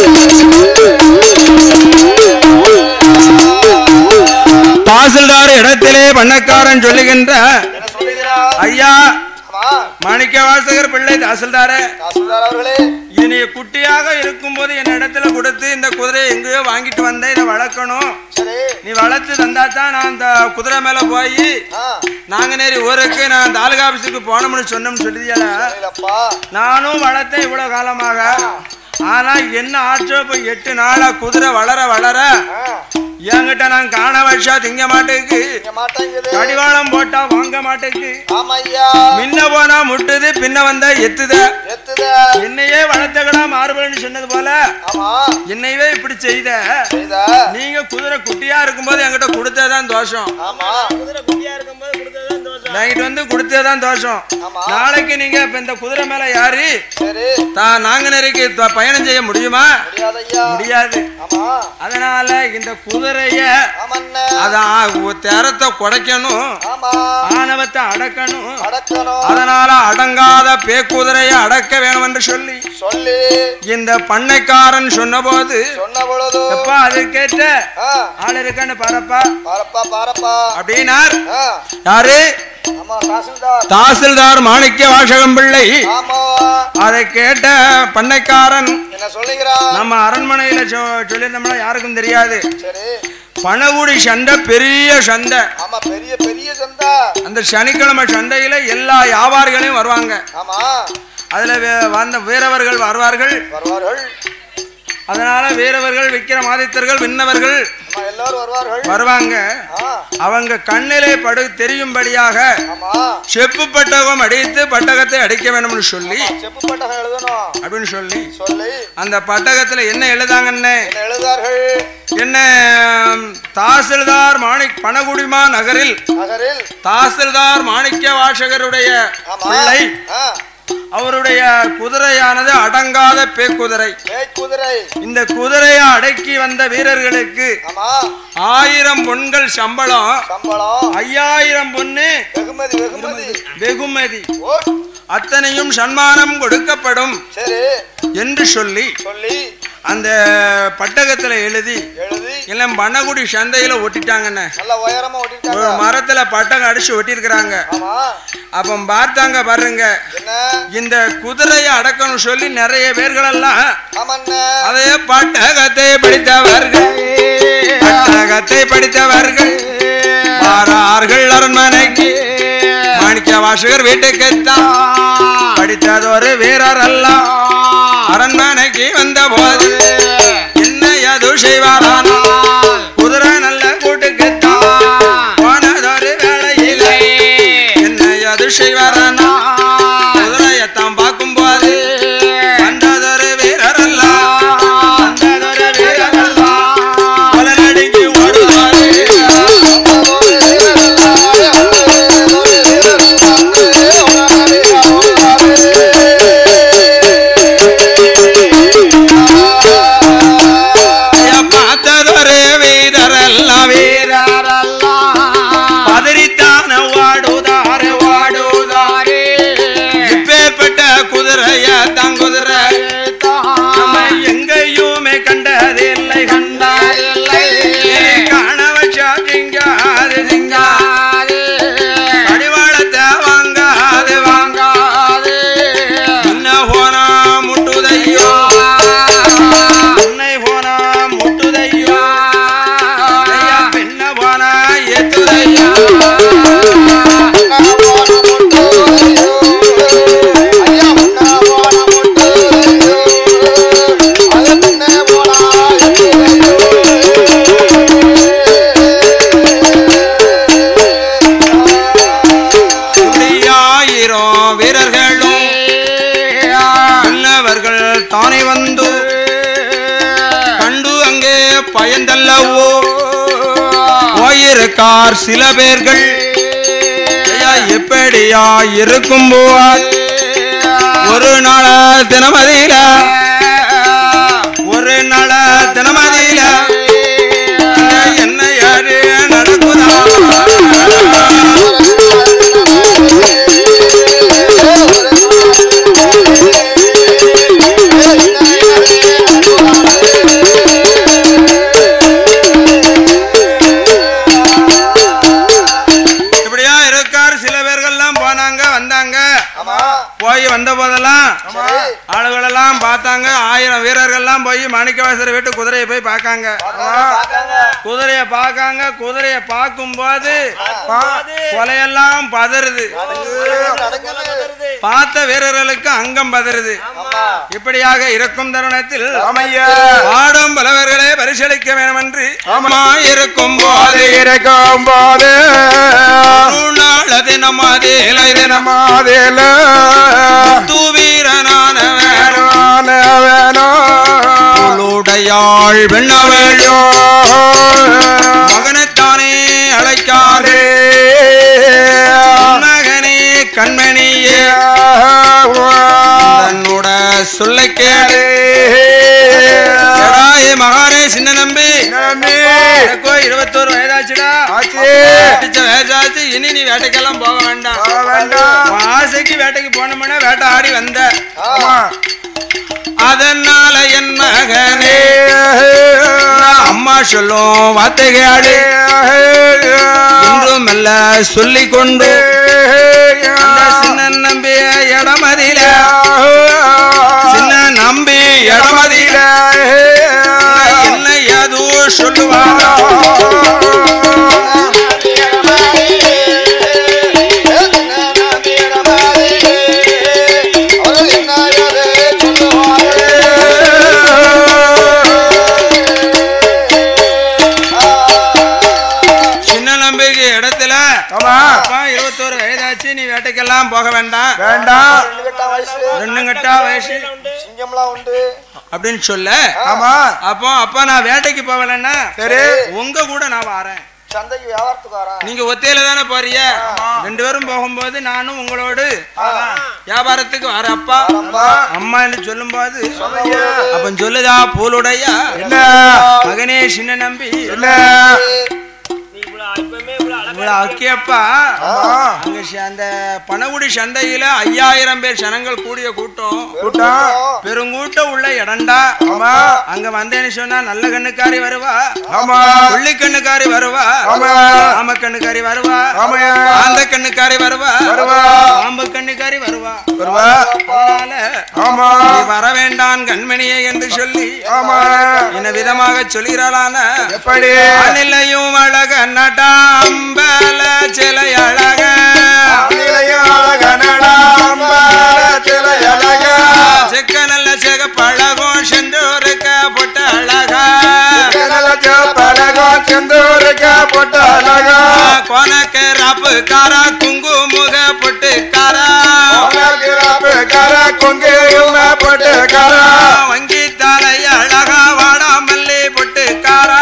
தாசில்தார் இடத்திலே பண்ணக்காரன் சொல்லுகின்ற என்ன சொல்லுகிறார் ஐயா ஆமா மாணிக்க வாசகர் பிள்ளை தாசில்தாரே தாசில்தார் அவர்களே இது நீ குட்டியாக இருக்கும்போது என் இடத்துல கொடுத்து இந்த குதிரையை எங்கேயோ வாங்கிட்டு வந்தேன் இதை வளர்க்கணும் சரி நீ வளர்த்து தந்தா தான் நான் அந்த குதிரை மேல போய் ஆ நாங்கநேரி ஊருக்கு நான் தாலுகா ஆபீஸுக்கு போனோம்னு சொன்னோம்னு சொல்லியல இல்லப்பா நானும் வளர்த்தேன் இவ்வளவு காலமாக ஆனா என்ன ஆச்சோ இப்ப எட்டு நாளா குதிரை வளர வளர ஆ என்கிட்ட நான் காண வச்சா திங்க மாட்டேக்கு இங்க மாட்டேங்குது கடிவாளம் போட்டா வாங்க மாட்டேக்கு ஆமா ஐயா முன்ன போனா முட்டுது பின்ன வந்தா எத்துத எத்துது செய்த என்னையே வளர்த்தகடா மாறுபடுன்னு சொன்னது போல ஆமா என்னையவே இப்படி செய்த செய்த நீங்க குதிரை குட்டியா இருக்கும்போது என்கிட்ட கொடுத்ததான் தோஷம் ஆமா குதிரை குட்டியா இருக்கும்போது கொடுத்ததுதான் தோசை வாங்கிட்டு வந்து கொடுத்ததான் தோஷம் ஆமா. நாளைக்கு நீங்க இப்ப இந்த குதிரை மேல யாரு சரி தான் நாங்குநேரிக்கு த- பயணம் செய்ய முடியுமா முடியாது ஐயா முடியாது ஆமா அதனால இந்த குதிரைய ஆமண்ணே அதான் திறத்தை குடைக்கணும் ஆமா ஆணவத்தை அடக்கணும் அடக்கணும் அதனால அடங்காத பேக்குதிரையை அடக்க வேணும் என்று சொல்லி சொல்லி இந்த பண்ணைக்காரன் சொன்னபோது சொன்ன பொழுது எப்பா அதற்கேற்ற ஆ, ஆள் இருக்கான்னு பாருப்பா பாரப்பா பாரப்பா அப்படின்னார் ஆ, யாரு ஆமா தாசில்தார் தாசில்தார் மாணிக்க வாசகம் பிள்ளை ஆமா அதை கேட்ட பண்ணைக்காரன் என்ன சொல்லுகிறான் நம்ம அரண்மனையில சொ- சொல்லியிருந்தோம்னா யாருக்கும் தெரியாது சரி பணகுடி சந்தை பெரிய சந்தை ஆமா பெரிய பெரிய சந்தா அந்த சனிக்கிழமை சந்தையில எல்லா வியாபாரிகளையும் வருவாங்க ஆமா அதுல வே- வந்த வீரவர்கள் வருவார்கள் வருவார்கள் அதனால வீரவர்கள் விக்கிரமாதித்தர்கள் விண்ணவர்கள் ஆமா எல்லாரும் வருவார்கள் வருவாங்க ஆ, அவங்க கண்ணிலே படு தெரியும்படியாக ஆமா செப்பு பட்டகம் அடித்து பட்டகத்தை அடிக்க வேணும்னு சொல்லி செப்பு பட்டகம் எழுதணும் அப்படின்னு சொல்லி சொல்லி அந்த பட்டகத்துல என்ன எழுதாங்கன்னு என்ன எழுதார்கள் என்ன ம், தாசில்தார் மாணிக் பணகுடிமா நகரில் நகரில் தாசில்தார் மாணிக்க வாசகருடைய ஆமா பிள்ளை ஆ, அவருடைய குதிரையானது அடங்காத பேக்குதிரை பேய் குதிரை இந்த குதிரையை அடக்கி வந்த வீரர்களுக்கு ஆமா ஆயிரம் பொன்கள் சம்பளம் சம்பளம் ஐயாயிரம் பொண்ணு வெகுமதி வெகுமதி வெகுமதி ஓ அத்தனையும் சன்மானம் கொடுக்கப்படும் சரி என்று சொல்லி சொல்லி அந்த பட்டகத்துல எழுதி எழுதி எல்லாம் பண்ணகுடி சந்தையில ஒட்டிட்டாங்கண்ணே நல்ல உயரமா ஒரு ஓட்டிட்டாங்க மரத்துல பட்டகம் அடிச்சு ஒட்டியிருக்கிறாங்க ஆமா அப்ப பார்த்தாங்க பாருங்க என்ன இந்த குதிரையை அடக்கணும் சொல்லி நிறைய பேர்களெல்லாம் ஆமண்ணே அதே பட்டகத்தை படித்தவர்கள் பட்டகத்தை படித்தவர்கள் வாரார்கள் அரண்மனைக்கு மாணிக்க வாசகர் வீட்டுக்குத்தான் படித்ததொரு வீரர் அல்ல அரண்மனைக்கு வந்த போது என்ன எது செய்வாரானால் குதிரை நல்ல கூட்டுக்குத்தான் போனதொரு வேளையிலே என்ன எது செய்வாரானா குதிரையத்தான் பார்க்கும்போது வந்ததொரு வீரர் அல்ல வந்ததொரு வீரர் அல்ல பலனடிக்கு ஓடுவாரு பார்த்ததொரு வீரரல்ல வீரரல்ல பதறித்தான வாடுதாரு வாடுதாரு இப்பேற்பட்ட குதிரைய தங்குதிரை நம்ம எங்கேயுமே கண்டதில்லை கண்டதில்லை காண வச்சா திங்காது திங்காது அடிவாளத்தை வாங்காது வாங்காது என்ன போனா முட்டுதையோ உன்னை போனா முட்டுதையோ ஐயா, பின்ன போனா எத்துதையோ இப்படியாயிரம் வீரர்களும் பின்னவர்கள் தானே வந்து கண்டு அங்கே பயந்தல்லவோ போயிருக்கார் சில பேர்கள் ஐயா, எப்படியா இருக்கும் போல் ஒரு நாள தினமதியில ஒரு நாள தினமதியில என்ன யாரு நடக்குதா இப்படியா இருக்கார் சில பேர்கள்லாம் போனாங்க வந்தாங்க ஆமா போய் வந்த போதெல்லாம் சரி ஆளுகளெல்லாம் பார்த்தாங்க ஆயிரம் வீரர்கள்லாம் போய் மாணிக்கவாசர் வீட்டு குதிரையை போய் பார்க்காங்க பார்க்காங்க குதிரைய பார்க்காங்க குதிரைய பார்க்கும்போது பார்க்கும்போது கொலையெல்லாம் பதறுது நடக்குது பார்த்த வீரர்களுக்கு அங்கம் பதறுது ஆமா இப்படியாக இருக்கும் தருணத்தில் அமையா பாடும் பலவர்களே பரிசளிக்க வேண்டும் என்று அம்மா இருக்கும் போது இருக்கும் போது நாள தினமாதேலை தினம் மாதில தூவீரனான அவள் பெண்ணவளையோ மகனைத்தானே அழைக்காதே மகனே கண்மணியே தன்னோட சொல்லை கேளு எடாயே மகானே சின்ன நம்பி எனக்கோ இருபத்தோரு வயதாச்சுடா கட்டிச்ச வயசாச்சு இனி நீ வேட்டைக்கெல்லாம் போக வேண்டாம் உன் ஆசைக்கு வேட்டைக்கு போனோம்னா வேட்டை ஆடி வந்த அதனால என் மகனே நான் அம்மா சொல்லும் வார்த்தைகளே இன்றும் மெல்ல சொல்லிக் கொண்டு அந்த சின்ன நம்பிய இடமதியில சின்ன நம்பி இடமதியில என்ன ஏதோ சொல்லுவாரோ சின்ன நம்பிக்கை இடத்துல அப்பா இருபத்தோரு வயதாச்சு நீ வேட்டைக்கெல்லாம் போக வேண்டாம் வேண்டாம் ரெண்டு கட்டா வயசு சிங்கம்லாம் உண்டு அப்படின்னு சொல்ல ஆமா அப்போ அப்பா நான் வேட்டைக்கு போகலன்னா சரி உங்க கூட நான் வரேன் சந்தைக்கு வியாபாரத்துக்கு வரேன் நீங்க ஒத்தையில தானே போறீங்க ரெண்டு பேரும் போகும்போது நானும் உங்களோடு வியாபாரத்துக்கு வர அப்பா அம்மா என்று சொல்லும் போது அப்ப சொல்லுதா பூலுடையா என்ன மகனே சின்ன நம்பி என்ன நீ இவ்வளவு இப்பவுமே இவ்வளவு அழகா இவ்வளவு அக்கியப்பா ஆமா அங்க ச- அந்த பனகுடி சந்தையில ஐயாயிரம் பேர் ஜனங்கள் கூடிய கூட்டம் கூட்டம் பெருங்கூட்டம் உள்ள இடம்டா ஆமா அங்க வந்தேன்னு சொன்னா நல்ல கண்ணுக்காரி வருவா ஆமா புள்ளி கண்ணுக்காரி வருவா ஆமா ஆம கண்ணுக்காரி வருவா ஆமையா ஆந்த கண்ணுக்காரி வருவா வருவா பாம்பு கண்ணுக்காரி வருவா வருவா அதனால ஆமா நீ வர வேண்டான் கண்மணியே என்று சொல்லி ஆமா என்ன விதமாக சொல்கிறாளான எப்படி அநிலையும் அழக நடாம்பல சிலை அழக செக்க நல்ல செக பழகும் சென்றோருக்க பொட்ட அழகா கொனக்கு ரப்பு காரா குங்கு முக பொட்டு காரா வங்கி தலை அழகா வாடா மல்லி பொட்டு காரா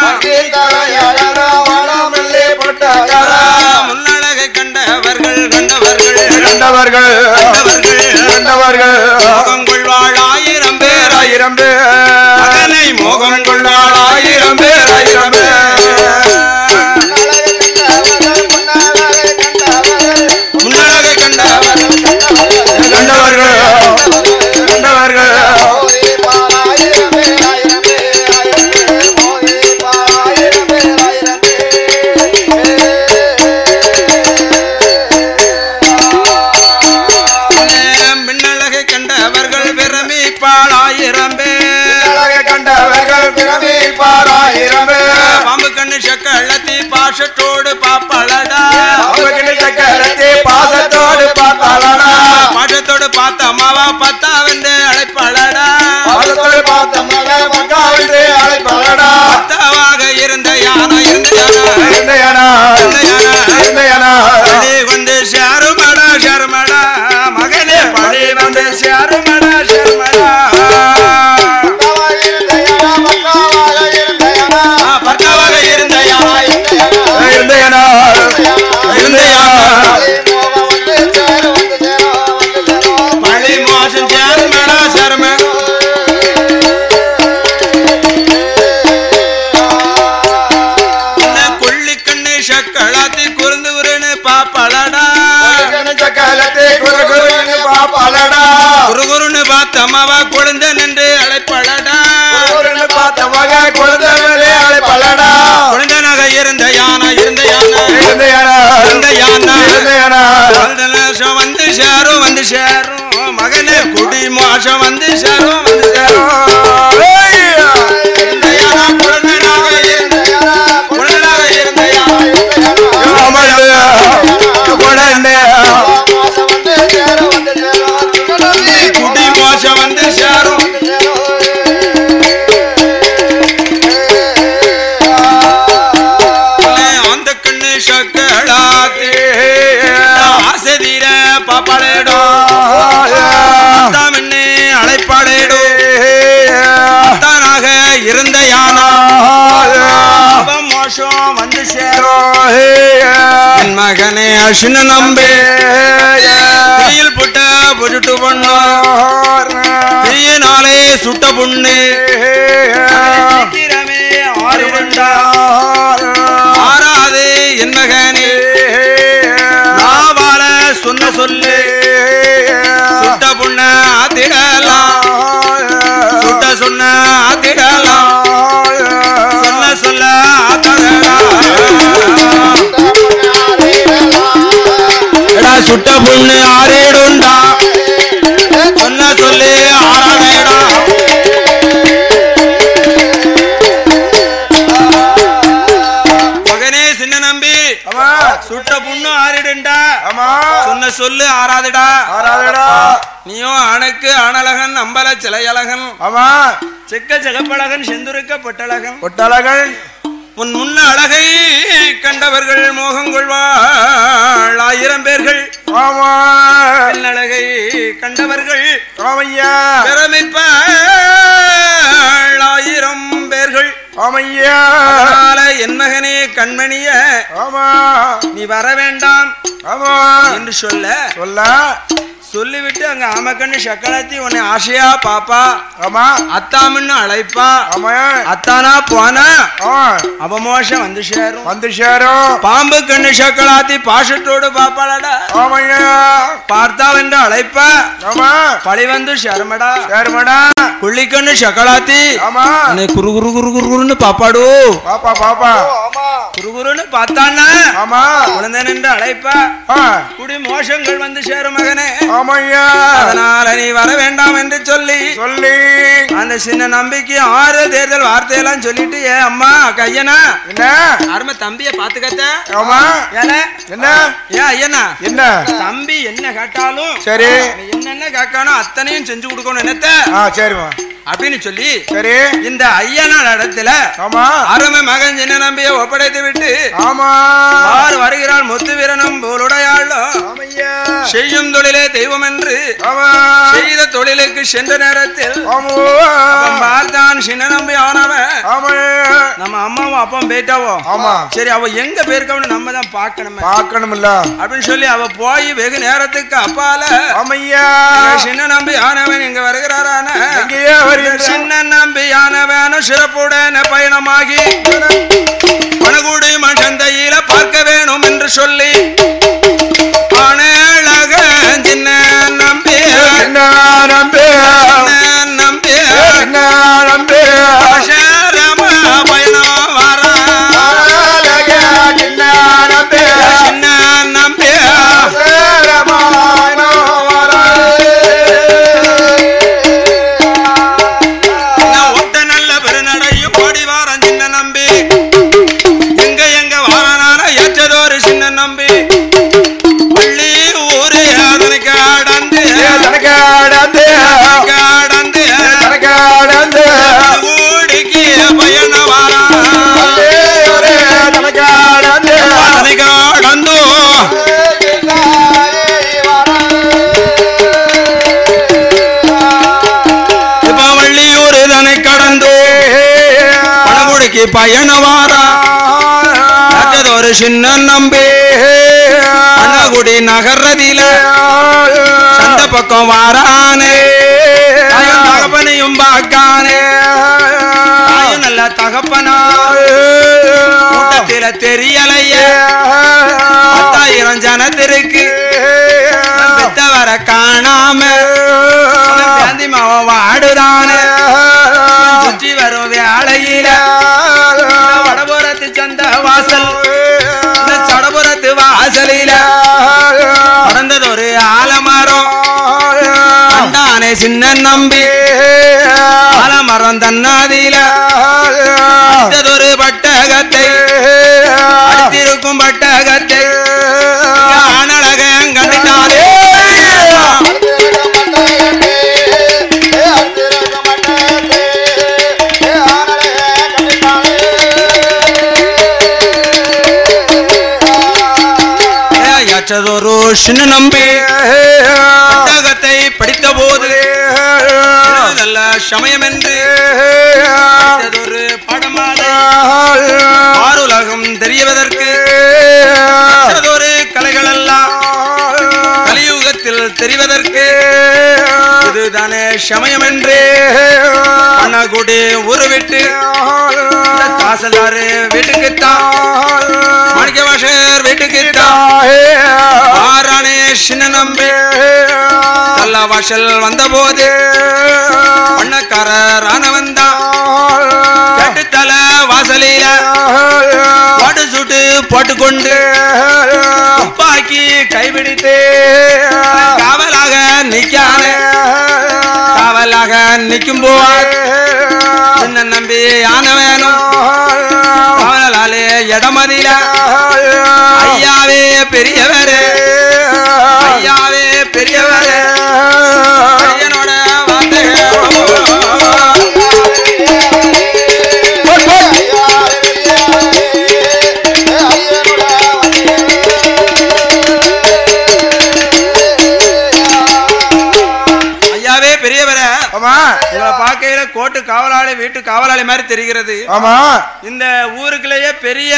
முன்னழகை கண்டவர்கள் கண்டவர்கள் கண்டவர்கள் கண்டவர்கள் கண்டவர்கள் மோகம் கொள்வாள் ஆயிரம் பேர் ஆயிரம் பேர் மகனை மோகம் கொள்வாள் ஆயிரம் பேர் ஆயிரம் முன்னழகை கண்டவர் கண்டவர்கள் கண்டவர்கள் மின்னழகை கண்டவர்கள் பிரமிப்பாள் ஆயிரம் பேர் அழகை கண்டவர்கள் பிறவி பாராயிரம் பேர் பாம்பு கண்ணு சக்களத்தி பாசத்தோடு பாப்பழடா அவர்களை சக்கரத்தை பாதத்தோடு பார்த்தாளனா பாசத்தோடு பார்த்த அம்மாவா பத்தா வந்து அழைப்பழடா பாதத்தோடு பார்த்த மகன் பங்காவிட்டு அழைப்பாளனா பத்தாவாக இருந்த யானை இருந்த யானை இருந்தையனா இருந்தையனா பழி வந்து ஷாருமடா ஷர்மடா மகனே பழி வந்து ஷாருமடா ஷர்மடா பத்தாவாக இருந்த யானை இருந்தையனா இருந்தையனா பழி மோசம் ஷர்மடா ஷர்ம கொள்ளி கண்ணு சக்களத்தி குறுந்து உருன்னு பாப்பழடா சக்கரத்தை குரு குரு பாப்பாளடா குறுகுறுன்னு பார்த்த அம்மாவா குழந்தை நின்று அழைப்பழடா குருன்னு பார்த்த மகன் குழந்தைகளே அழைப்பாளடா குழந்தனாக இருந்த யானை இருந்த யானை இருந்தையனா இருந்த யானை இருந்தையனா குழந்தனாசம் வந்து சேரும் வந்து சேரும் மகனே குடி மோசம் வந்து சேரும் வந்து சேரும் இருந்த யானை குழந்தனாக இருந்த குழந்தனாக இருந்த யானை குடி மோசம் வந்து சேரும் அந்த கண்ணு சக்களாத்தி ஆசை தீர பாப்பாளேடோ தாமின்னு அழைப்பாளேடோ வந்து சேரும் என் மகனே அசின நம்பி தீயில் புட்ட புஜுட்டு பொண்ணு தீயினாலே சுட்ட புண்ணு சீக்கிரமே ஆறு கொண்டா ஆறாது என் மகனே நாவால சொன்ன சொல்லு சுட்ட புண்ண ஆத்திடலாம் சுட்ட சொன்ன ஆத்திடலாம் சொல்ல சொல்ல ஆத்தடலாம் எடா சுட்ட புண்ணு ஆறேடுண்டா சொன்ன சொல்லு ஆறாடா மகனே சின்ன நம்பி ஆமா சுட்ட புண்ணு ஆறிடுண்டா ஆமா சொன்ன சொல்லு ஆறாதுடா ஆறாதடா நீயும் அணக்கு அனலகன் அம்பல சிலையழகன் ஆமா செக்க செகப்பழகன் செந்துருக்க பொட்டழகன் ஒட்டழகன் உன் முன்ன அழகை கண்டவர்கள் மோகம் கொள்வாள் ஆயிரம் பேர்கள் ஆமா பெண் அழகை கண்டவர்கள் ஆமையா பிரமிப்பாள் ஆயிரம் பேர்கள் ஆமையா அதனால என் மகனே கண்மணிய ஆமா நீ வர வேண்டாம் ஆமா என்று சொல்ல சொல்ல சொல்லிவிட்டு அங்க ஆமக்கண்ணு சக்கலத்தி உன்னை ஆசையா பாப்பா ஆமா அத்தாமன்னு அழைப்பா ஆமா அத்தானா போனா ஆ அவமோஷம் வந்து சேரும் வந்து சேரும் பாம்பு கண்ணு சக்கலாத்தி பாசத்தோடு பாப்பாளடா ஆமையா பார்த்தா என்று அழைப்பா ஆமா பழி வந்து சரமடா சேருமாடா புள்ளிக்கண்ணு சக்கலாத்தி ஆமா உன்னை குரு குரு குரு குருன்னு பாப்பாடு பாப்பா பாப்பா ஆமா குரு குருன்னு பார்த்தான்னா ஆமா குழந்தை நின்று அழைப்பா ஆ குடி மோஷங்கள் வந்து சேரும் மகனே ஆமையா அதனால நீ வர வேண்டாம் என்று சொல்லி சொல்லி அந்த சின்ன நம்பிக்கை ஆறு தேர்தல் வார்த்தையெல்லாம் சொல்லிட்டு ஏ அம்மா கையனா என்ன அருமை தம்பிய பாத்துக்கத்த ஆமா ஏல என்ன ஏன் ஐயனா என்ன தம்பி என்ன கேட்டாலும் சரி நீ என்னென்ன கேட்கானோ அத்தனையும் செஞ்சு கொடுக்கணும் என்னத்த ஆ சரிம்மா அப்படின்னு சொல்லி சரி இந்த ஐயனா இடத்துல ஆமா அருமை மகன் சின்ன நம்பிய ஒப்படைத்து விட்டு ஆமா யார் வருகிறாள் முத்து வீரனும் போலுடையாளும் ஆமையா செய்யும் தொழிலே தெய்வம் என்று ஆமா செய்த தொழிலுக்கு சென்ற நேரத்தில் ஆமோ அவன் பார்த்தான் சின்ன நம்பி ஆனவன் ஆமா நம்ம அம்மாவும் அப்பாவும் போயிட்டாவோ ஆமா சரி அவ எங்க போயிருக்கவனு நம்ம தான் பார்க்கணுமே பார்க்கணும்ல அப்படின்னு சொல்லி அவ போய் வெகு நேரத்துக்கு அப்பால ஆமையா எங்க சின்ன நம்பி ஆனவன் இங்க வருகிறாரான எங்கேயே வருகின்ற சின்ன நம்பி ஆனவன் சிறப்புடன் பயணமாகி மணகுடி மண்டந்தையில பார்க்க வேணும் என்று சொல்லி அனழக சின்ன நம்பி என்ன நம்பி சின்ன நம்பி என்ன நம்பி அசரம பயணம் வரா அழகே சின்ன நம்பி சின்ன நம்பி சேரமானோ நான் ஒட்ட நல்ல பெருநடையும் ஓடி வாரன் சின்ன நம்பி எங்க எங்க வாரனான ஏற்றதோரு சின்ன நம்பி பள்ளி ஊரு அதனை கடந்து தனக்காடந்து கடந்து தனக்காடந்து ஊடிக்கு பயணம் வாரா தனக்காடந்து அதனை கடந்து இப்ப வள்ளியூர் இதனை கடந்து பணகுடிக்கு பயணம் வாரா ஏற்றதோரு சின்ன நம்பி பணகுடி நகர்றதில சந்த பக்கம் வாரானே தாயும் தகப்பனையும் பார்க்கானே தாயும் நல்ல தகப்பனா கூட்டத்தில தெரியலைய பத்தாயிரம் ஜனத்திற்கு பெத்தவர காணாம காந்தி மாவன் வாடுதானே சுற்றி வரும் வேளையில வடபுறத்து சந்த வாசல் இந்த சடபுறத்து வாசலில பறந்ததொரு ஆலமரம் கண்டானே சின்ன நம்பி ஆலமரம் தன்னாதியில அடுத்ததொரு பட்டகத்தை அடுத்திருக்கும் பட்டகத்தை ஆனழகன் கண்டுட்டாலே ஏற்றதொரு சின்ன நம்பி பட்டகத்தை படித்த போது நல்ல சமயம் என்று அடுத்ததொரு படமாலை ஆறுலகம் தெரிவதற்கு இதுதானே சமயம் என்று அண்ணாக்குடி ஊரு விட்டு இந்த தாசலாரு வீட்டுக்குத்தான் மாணிக்க வாசகர் வீட்டுக்குத்தான் ஆறானே சின்ன நம்பி தல்லா வாசல் வந்த போது பண்ணக்காரர் ஆன வந்தான் கேட்டு தலை வாசலில பாட்டு சூட்டு போட்டுக்கொண்டு துப்பாக்கி கைபிடித்து காவலாக நிக்கான காவலாக நிக்கும் போவார் சின்ன நம்பி ஆன வேணும் காவலாலே இடமதில ஐயாவே பெரியவரே ஐயாவே பெரியவரே ஐயனோட ஐயாவே பெரியவரே ஆமா உங்களை பார்க்கையில கோட்டு காவலாளி வீட்டு காவலாளி மாதிரி தெரிகிறது ஆமா இந்த ஊருக்குள்ளேயே பெரிய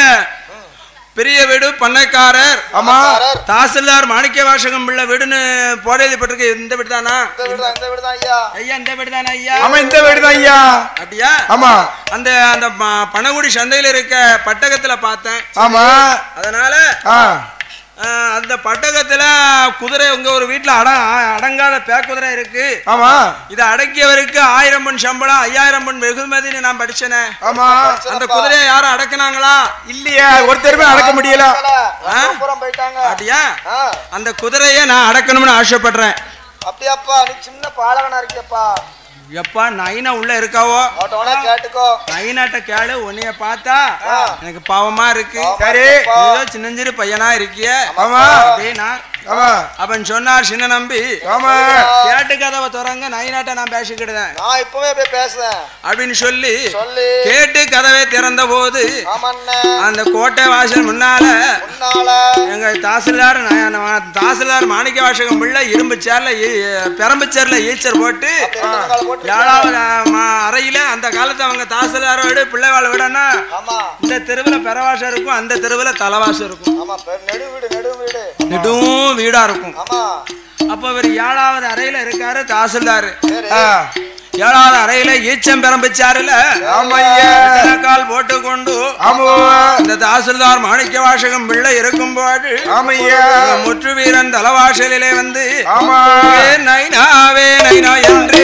பெரிய வீடு பண்ணைக்காரர் ஆமா தாசில்தார் மாணிக்க வாசகம் பிள்ளை வீடுன்னு போடப்பட்டிருக்கு இந்த வீடு தானா இந்த வீடுதான் இந்த வீடுதான் ஐயா ஐயா இந்த வீடு தானா ஐயா ஆமா இந்த வீடு தான் ஐயா அப்படியா ஆமா அந்த அந்த ம- பனகுடி சந்தையில இருக்க பட்டகத்துல பார்த்தேன் ஆமா அதனால ஆ அஹ், அந்த பட்டகத்துல குதிரை உங்க ஒரு வீட்டுல அட அ- அடங்காத பேக்குதிரை இருக்கு ஆமா இதை அடக்கியவருக்கு ஆயிரம் பொன் சம்பளம் ஐயாயிரம் பொன் வெகுமதின்னு நான் படிச்சேனே ஆமா அந்த குதிரையை யாரும் அடக்குனாங்களா இல்லையா ஒருத்தருமே அடக்க முடியல புறம் போயிட்டாங்க அப்படியா ஆ, அந்த குதிரையை நான் அடக்கணும்னு ஆசைப்படுறேன் அப்படியாப்பா நீ சின்ன பாலகனா இருக்கியப்பா எப்பா நைனா உள்ள இருக்காவோ அவட்டவனா கேட்டுக்கோ நைனாட்ட கேளு உன்னைய பார்த்தா ஆ. எனக்கு பாவமா இருக்கு சரி ஏதோ சின்னஞ்சிறு பையனா இருக்கிய ஆமா அப்படியே நான் ஆமா அவன் சொன்னார் சின்ன நம்பி ஆமா கேட்டு கதவை திறங்க நைனாட்ட நான் பேசிக்கிடுதேன் நான் இப்பவே போய் பேசுறேன் அப்படின்னு சொல்லி சொல்லி கேட்டு கதவை திறந்த போது ஆமாண்ணே அந்த கோட்டை வாசல் முன்னால முன்னால எங்க தாசில்தார் நான் தாசில்தார் மாணிக்க வாசகம் பிள்ளை இரும்பு சேர்ல ஈ- பெரம்பு சேர்ல ஈச்சர் போட்டு அப்படி ரெண்டு கால் போட்டு ஏழாவது ம- அறையில அந்த காலத்து அவங்க தாசில்தார் வீடு பிள்ளைவாழ் வீடுன்னா ஆமா இந்த தெருவுல பெறவாசம் இருக்கும் அந்த தெருவுல தலைவாசம் இருக்கும் ஆமா பெ- நெடு வீடு நெடு வீடு நெடும் வீடா இருக்கும் ஆமா அப்ப இவர் ஏழாவது அறையில இருக்காரு தாசில்தார் சரி ஆ, ஏழாவது அறையில ஈச்சம் பெரம்பிச்சாருல ஆமா ஐயா கால் போட்டு கொண்டு ஆமா இந்த தாசில்தார் மாணிக்க வாசகம் பிள்ளை இருக்கும்போது ஆமா ஐயா இந்த முற்று வீரன் தலவாசலிலே வந்து ஆமா ஏ நைனாவே நைனா என்று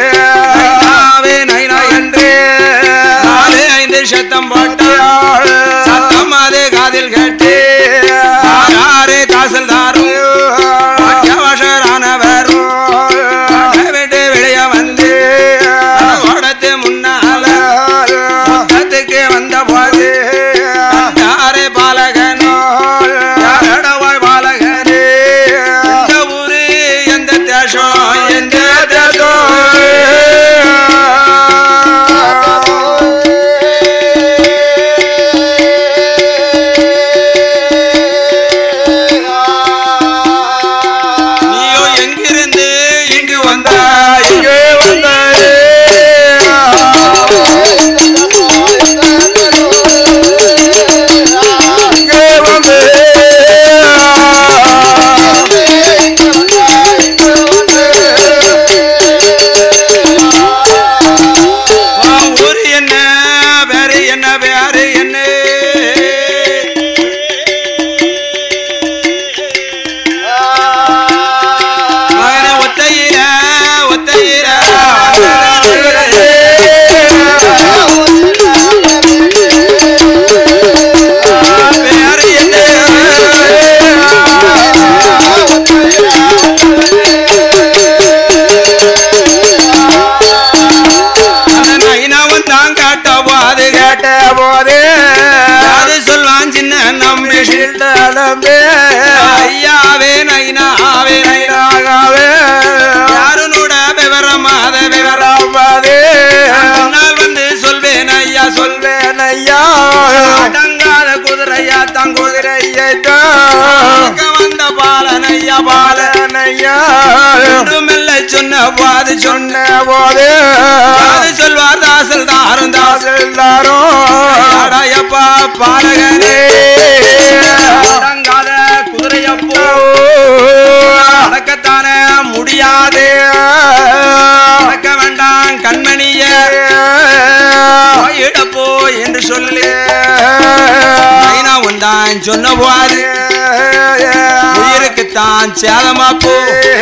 நைனாவே நைனா என்று நாலு ஐந்து சத்தம் போட்டாள் சத்தம் அதே காதில் கேட்டு யாரே தாசில்தாரும் பாக்கியவசரானவரும் காட்டை விட்டு வெளிய வந்து ஓடத்து முன்னால முத்தத்துக்கு வந்த போது யாரே பாலகனோ யாரடவாய் பாலகனே எந்த ஊரு எந்த தேசம் எந்த தேசம் நீயோ எங்கிருந்து இங்கு வந்தாய் இங்கே வந்தாயே இங்கே வந்து உன் ஊரு என்ன பேரு என்ன பேரு என்ன மகனே ஒத்தையில ஒத்தையில பேரு என்ன அந்த நைனாவன் தான் காட்ட போது கேட்ட கேட்ட போதே அது சொல்வான் சின்ன நம்பி நம்பே ஐயாவே நைனாவே நைனா ஆகாவே யாருனோட விவரமாத விவரம் ராமாதே முன்னால் வந்து சொல்வேன் ஐயா சொல்வேன் சொல்வேன் ஐயா அடங்காத குதிரையா தங்குதிரை ஐயத்தான் வந்த பாலன் ஐயா பாலன் ஐயா மெல்ல சொன்ன பாது சொன்ன சொன்ன போதே அது சொல்வார் தாசல் தாரும் தாசல் எல்லாரும் அடையப்பா பாலகனே அடங்காத குதிரையப்போ அடக்கத்தானே என்று சொல்லலே நைனா உண்டான் சொன்ன போது உயிருக்குத்தான் சேதமா போ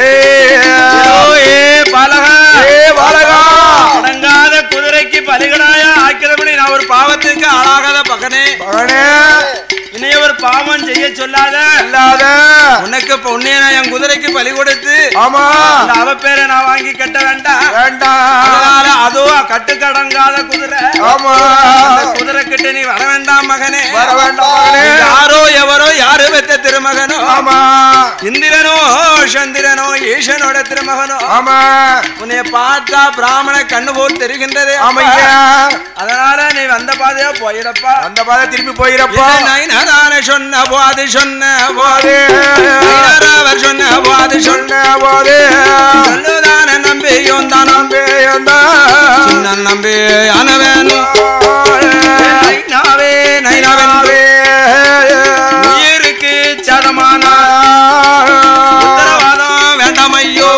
ஏ பாலகா அடங்காத குதிரைக்கு பலிகடாயா ஆக்கிரமணி நான் ஒரு பாவத்துக்கு ஆளாகாத பகனே இனிய ஒரு பாவம் செய்ய சொல்லாத உனக்கு இப்ப உன்னைய நான் என் குதிரைக்கு பலி கொடுத்து ஆமா அந்த அவ பேரை நான் வாங்கி கட்ட வேண்டாம் வேண்டாம் அதனால அதோ கட்டுக்கடங்காத குதிரை ஆமா அந்த குதிரை கிட்ட நீ வர வேண்டாம் மகனே வர வேண்டாம் மகனே. நீ யாரோ எவரோ யாரு பெத்த திருமகனோ ஆமா இந்திரனோ சந்திரனோ ஈசனோட திருமகனோ ஆமா உன்னை பார்த்தா பிராமண கண்ணு போல் தெரிகின்றதே ஆமையா அதனால நீ வந்த பாதையா போயிடப்பா அந்த பாதை திரும்பி போயிரப்பா என்ன நைனதான சொன்ன போது சொன்ன போது நைனராவர் சொன்ன போது சொன்ன சொன்ன போது சொல்லுதான நம்பியும் தானம் சின்ன நம்பி அனவேனும் நைனாவே நைனாவென்று உயிருக்கு சதமான உத்தரவாதம் வேண்டாம் ஐயோ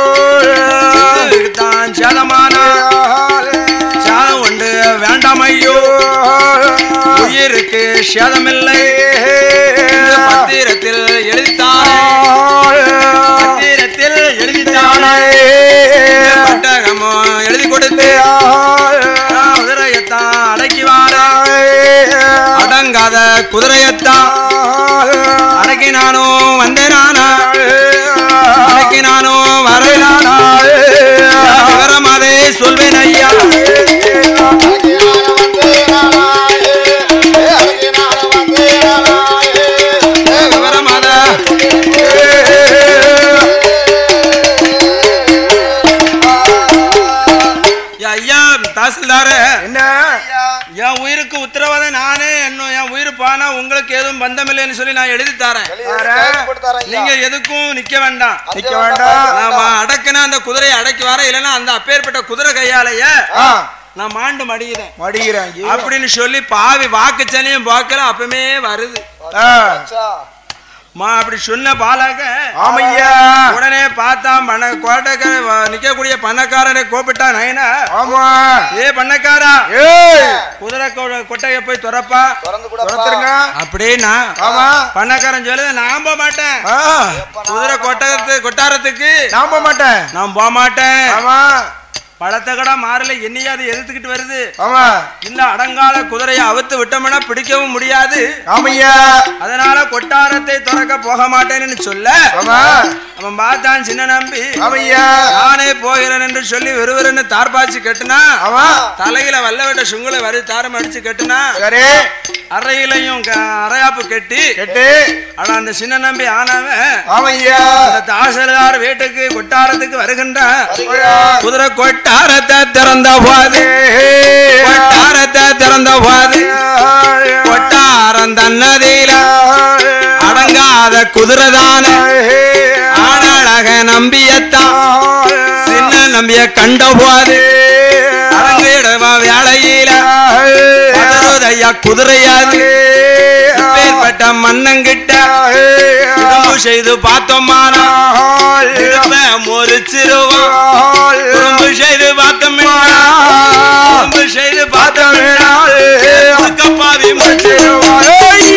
தான் சதமான சாதம் உண்டு வேண்டாம் ஐயோ உயிருக்கு சேதமில்லை என்று பத்திரத்தில் எழுதித்தானே பத்திரத்தில் எழுதித்தானே பட்டகமோ எழுதி கொடுத்து குதிரையத்தான் அடக்கி வார அடங்காத குதிரையத்தான் அடக்கி நானும் வந்தேன் நானா அடக்கி நானும் வரேனானா விவரம் அதை சொல்வேன் ஐயா விவரம் அதை ஐயா தாசில்தார என்ன என் உயிருக்கு உத்தரவாதம் நானே என்ன என் உயிர் பானா உங்களுக்கு எதுவும் பந்தமில்லைன்னு சொல்லி நான் எழுதி தரேன் நீங்க எதுக்கும் நிக்க வேண்டாம் நிக்க வேண்டாம் நாம அடக்குனா அந்த குதிரையை அடக்கி வர இல்லைன்னா அந்த அப்பேற்பட்ட குதிரை கையாலேயே ஆ, நான் மாண்டு மடிகிறேன் மடிகிறாங்க அப்படின்னு சொல்லி பாவி வாக்குச்சனையும் பார்க்கல அப்பமே வருது ஆ, மா அப்படி சொன்ன பாலாக ஆமையா உடனே பார்த்தா பண கோட்டைக்க நிக்கக்கூடிய பணக்காரனை கூப்பிட்டா நயனா ஆமா ஏ பண்ணக்காரா ஏய் குதிரை கொ- கொட்டையை போய் துறப்பா துரத்துருங்க அப்படின்னா ஆமா பணக்காரன் சொல்லுது நான் போக மாட்டேன் ஆ, குதிரை கொட்டகத்து கொட்டாரத்துக்கு நம்ப மாட்டேன் நான் போக மாட்டேன் ஆமா பழத்த கடை மாறல என்னையும் அது எதிர்த்துக்கிட்டு வருது ஆமா இந்த அடங்கால குதிரையை அவுத்து விட்டோம்னா பிடிக்கவும் முடியாது ஆமையா அதனால கொட்டாரத்தை திறக்க போக மாட்டேன்னு சொல்ல ஆமா அவன் பார்த்தான் சின்ன நம்பி ஆமையா நானே போகிறேன் என்று சொல்லி வெறுவெறுன்னு தார்பாய்ச்சி கட்டுனா ஆமா தலையில வல்லவிட்ட சுங்குல வரி தாரம் அடிச்சு கட்டுனா சரி அறையிலையும் க- அரையாப்பு கட்டி கெட்டு ஆனா அந்த சின்ன நம்பி ஆனவன் ஆமையா அந்த தாசில்தார் வீட்டுக்கு கொட்டாரத்துக்கு வருகின்றான் ஆமையா. குதிரை கொட்டாரத்தை திறந்த போது கொட்டாரத்தை திறந்த போது கொட்டாரம் தன்னதியில அடங்காத குதிரைதான ஆனழக நம்பியத்தான் சின்ன நம்பிய கண்ட போது அரங்கிடவா வேளையில பதறுதையா குதிரையாது இப்பேற்பட்ட மன்னங்கிட்ட குறும்பு செய்து பார்த்தோமானா இடுப்ப முறிச்சிருவான் குறும்பு செய்து பார்த்தோம்னா குறும்பு செய்து பார்த்தோம்னா கப்பாவி முடிச்சிருவான்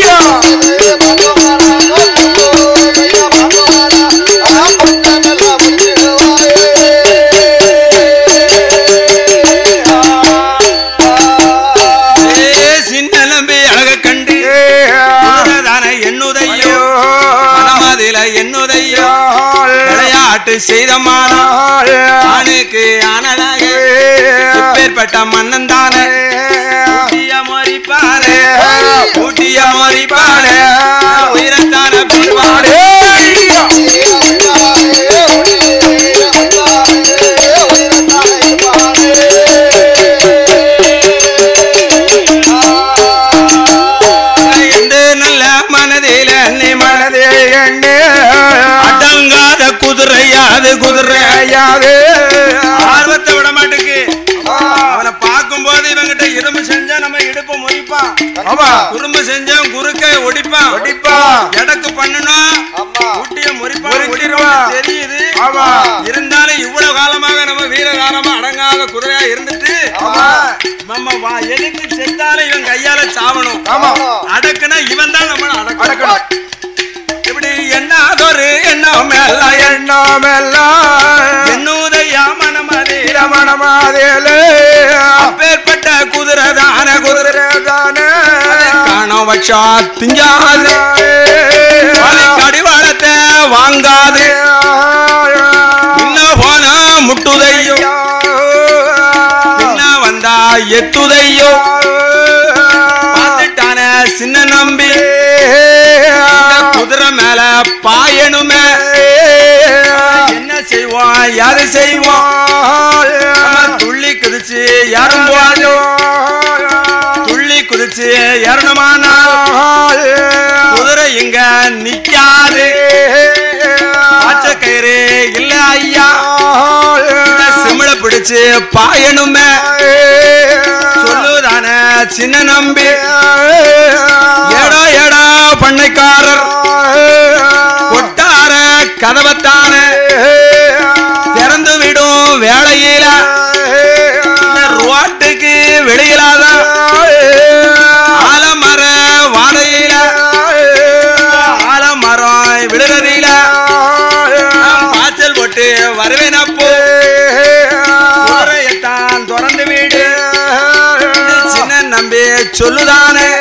ஏ சின்ன நம்பி அழக கண்டு தான எண்ணுதையோ மனமதில எண்ணுதையோ விளையாட்டு செய்தமானா ஆணுக்கு ஆனழக இப்பேற்பட்ட மன்னன் தானே ஊட்டிய மறிப்பானே ஊட்டிய மறிப்பானே உயிரத்தான பிடிவானே என்று நல்ல மனதில நீ மனதே எண்ணு அடங்காத குதிரையாது குதிரையாது ஆர்வத்தை விட மாட்டுக்கு அவனை பார்க்கும் போது இவங்கிட்ட இரும்பு செஞ்சா நம்ம இடுப்ப முறிப்பான் ஆமா குறும்பு செஞ்சவன் குறுக்க ஒடிப்பான் ஒடிப்பா எடக்கு பண்ணணும் ஊட்டிய முறிப்பான் முறிச்சிருவான். ஒடிப்பான் தெரியுது ஆமா இருந்தாலும் இவ்வளவு காலமாக நம்ம வீரகாரமா அடங்காத குதிரையா இருந்துட்டு ஆமா நம்ம வா எதுக்கு செத்தாலும் இவன் கையால சாவணும் ஆமா அடக்குனா இவன் தான் நம்மள அடக்கணும் அடக்கணும் இப்படி என்னாதொரு எண்ணம் எல்லாம் எண்ணமெல்லாம் என்னுதையா மனமதே இரமணமாதேலே அப்பேற்பட்ட குதிரை தான குதிரை குதிரைதானே காணோம் வச்சா திங்காது வலி கடிவாளத்தை வாங்காது இன்னும் போனா முட்டுதையோ பின்ன வந்தா எத்துதையோ பார்த்துட்டான சின்ன நம்பி இந்த குதிரை மேல பாயணுமே என்ன செய்வோம் யாரு செய்வோம் நம்ம துள்ளி குதிச்சு யாரும் போவாது துள்ளி குதிச்சு ஏறணுமானா குதிரை இங்க நிக்காது பச்சை கயிறு இல்ல ஐயா இந்த சிமிழ பிடிச்சு பாயணுமே சொல்லுதான சின்ன நம்பி ஏடா ஏடா பண்ணைக்காரர் கொட்டார கதவத்தான திறந்து விடும் வேளையில இந்த ரோட்டுக்கு வெளியிலாதான் ஆலமர வாழையில ஆலமரம் விழுறதில நான் பாய்ச்சல் போட்டு வருவேனப்போ குதிரையத்தான் திறந்து வீடு சின்ன நம்பி சொல்லுதானே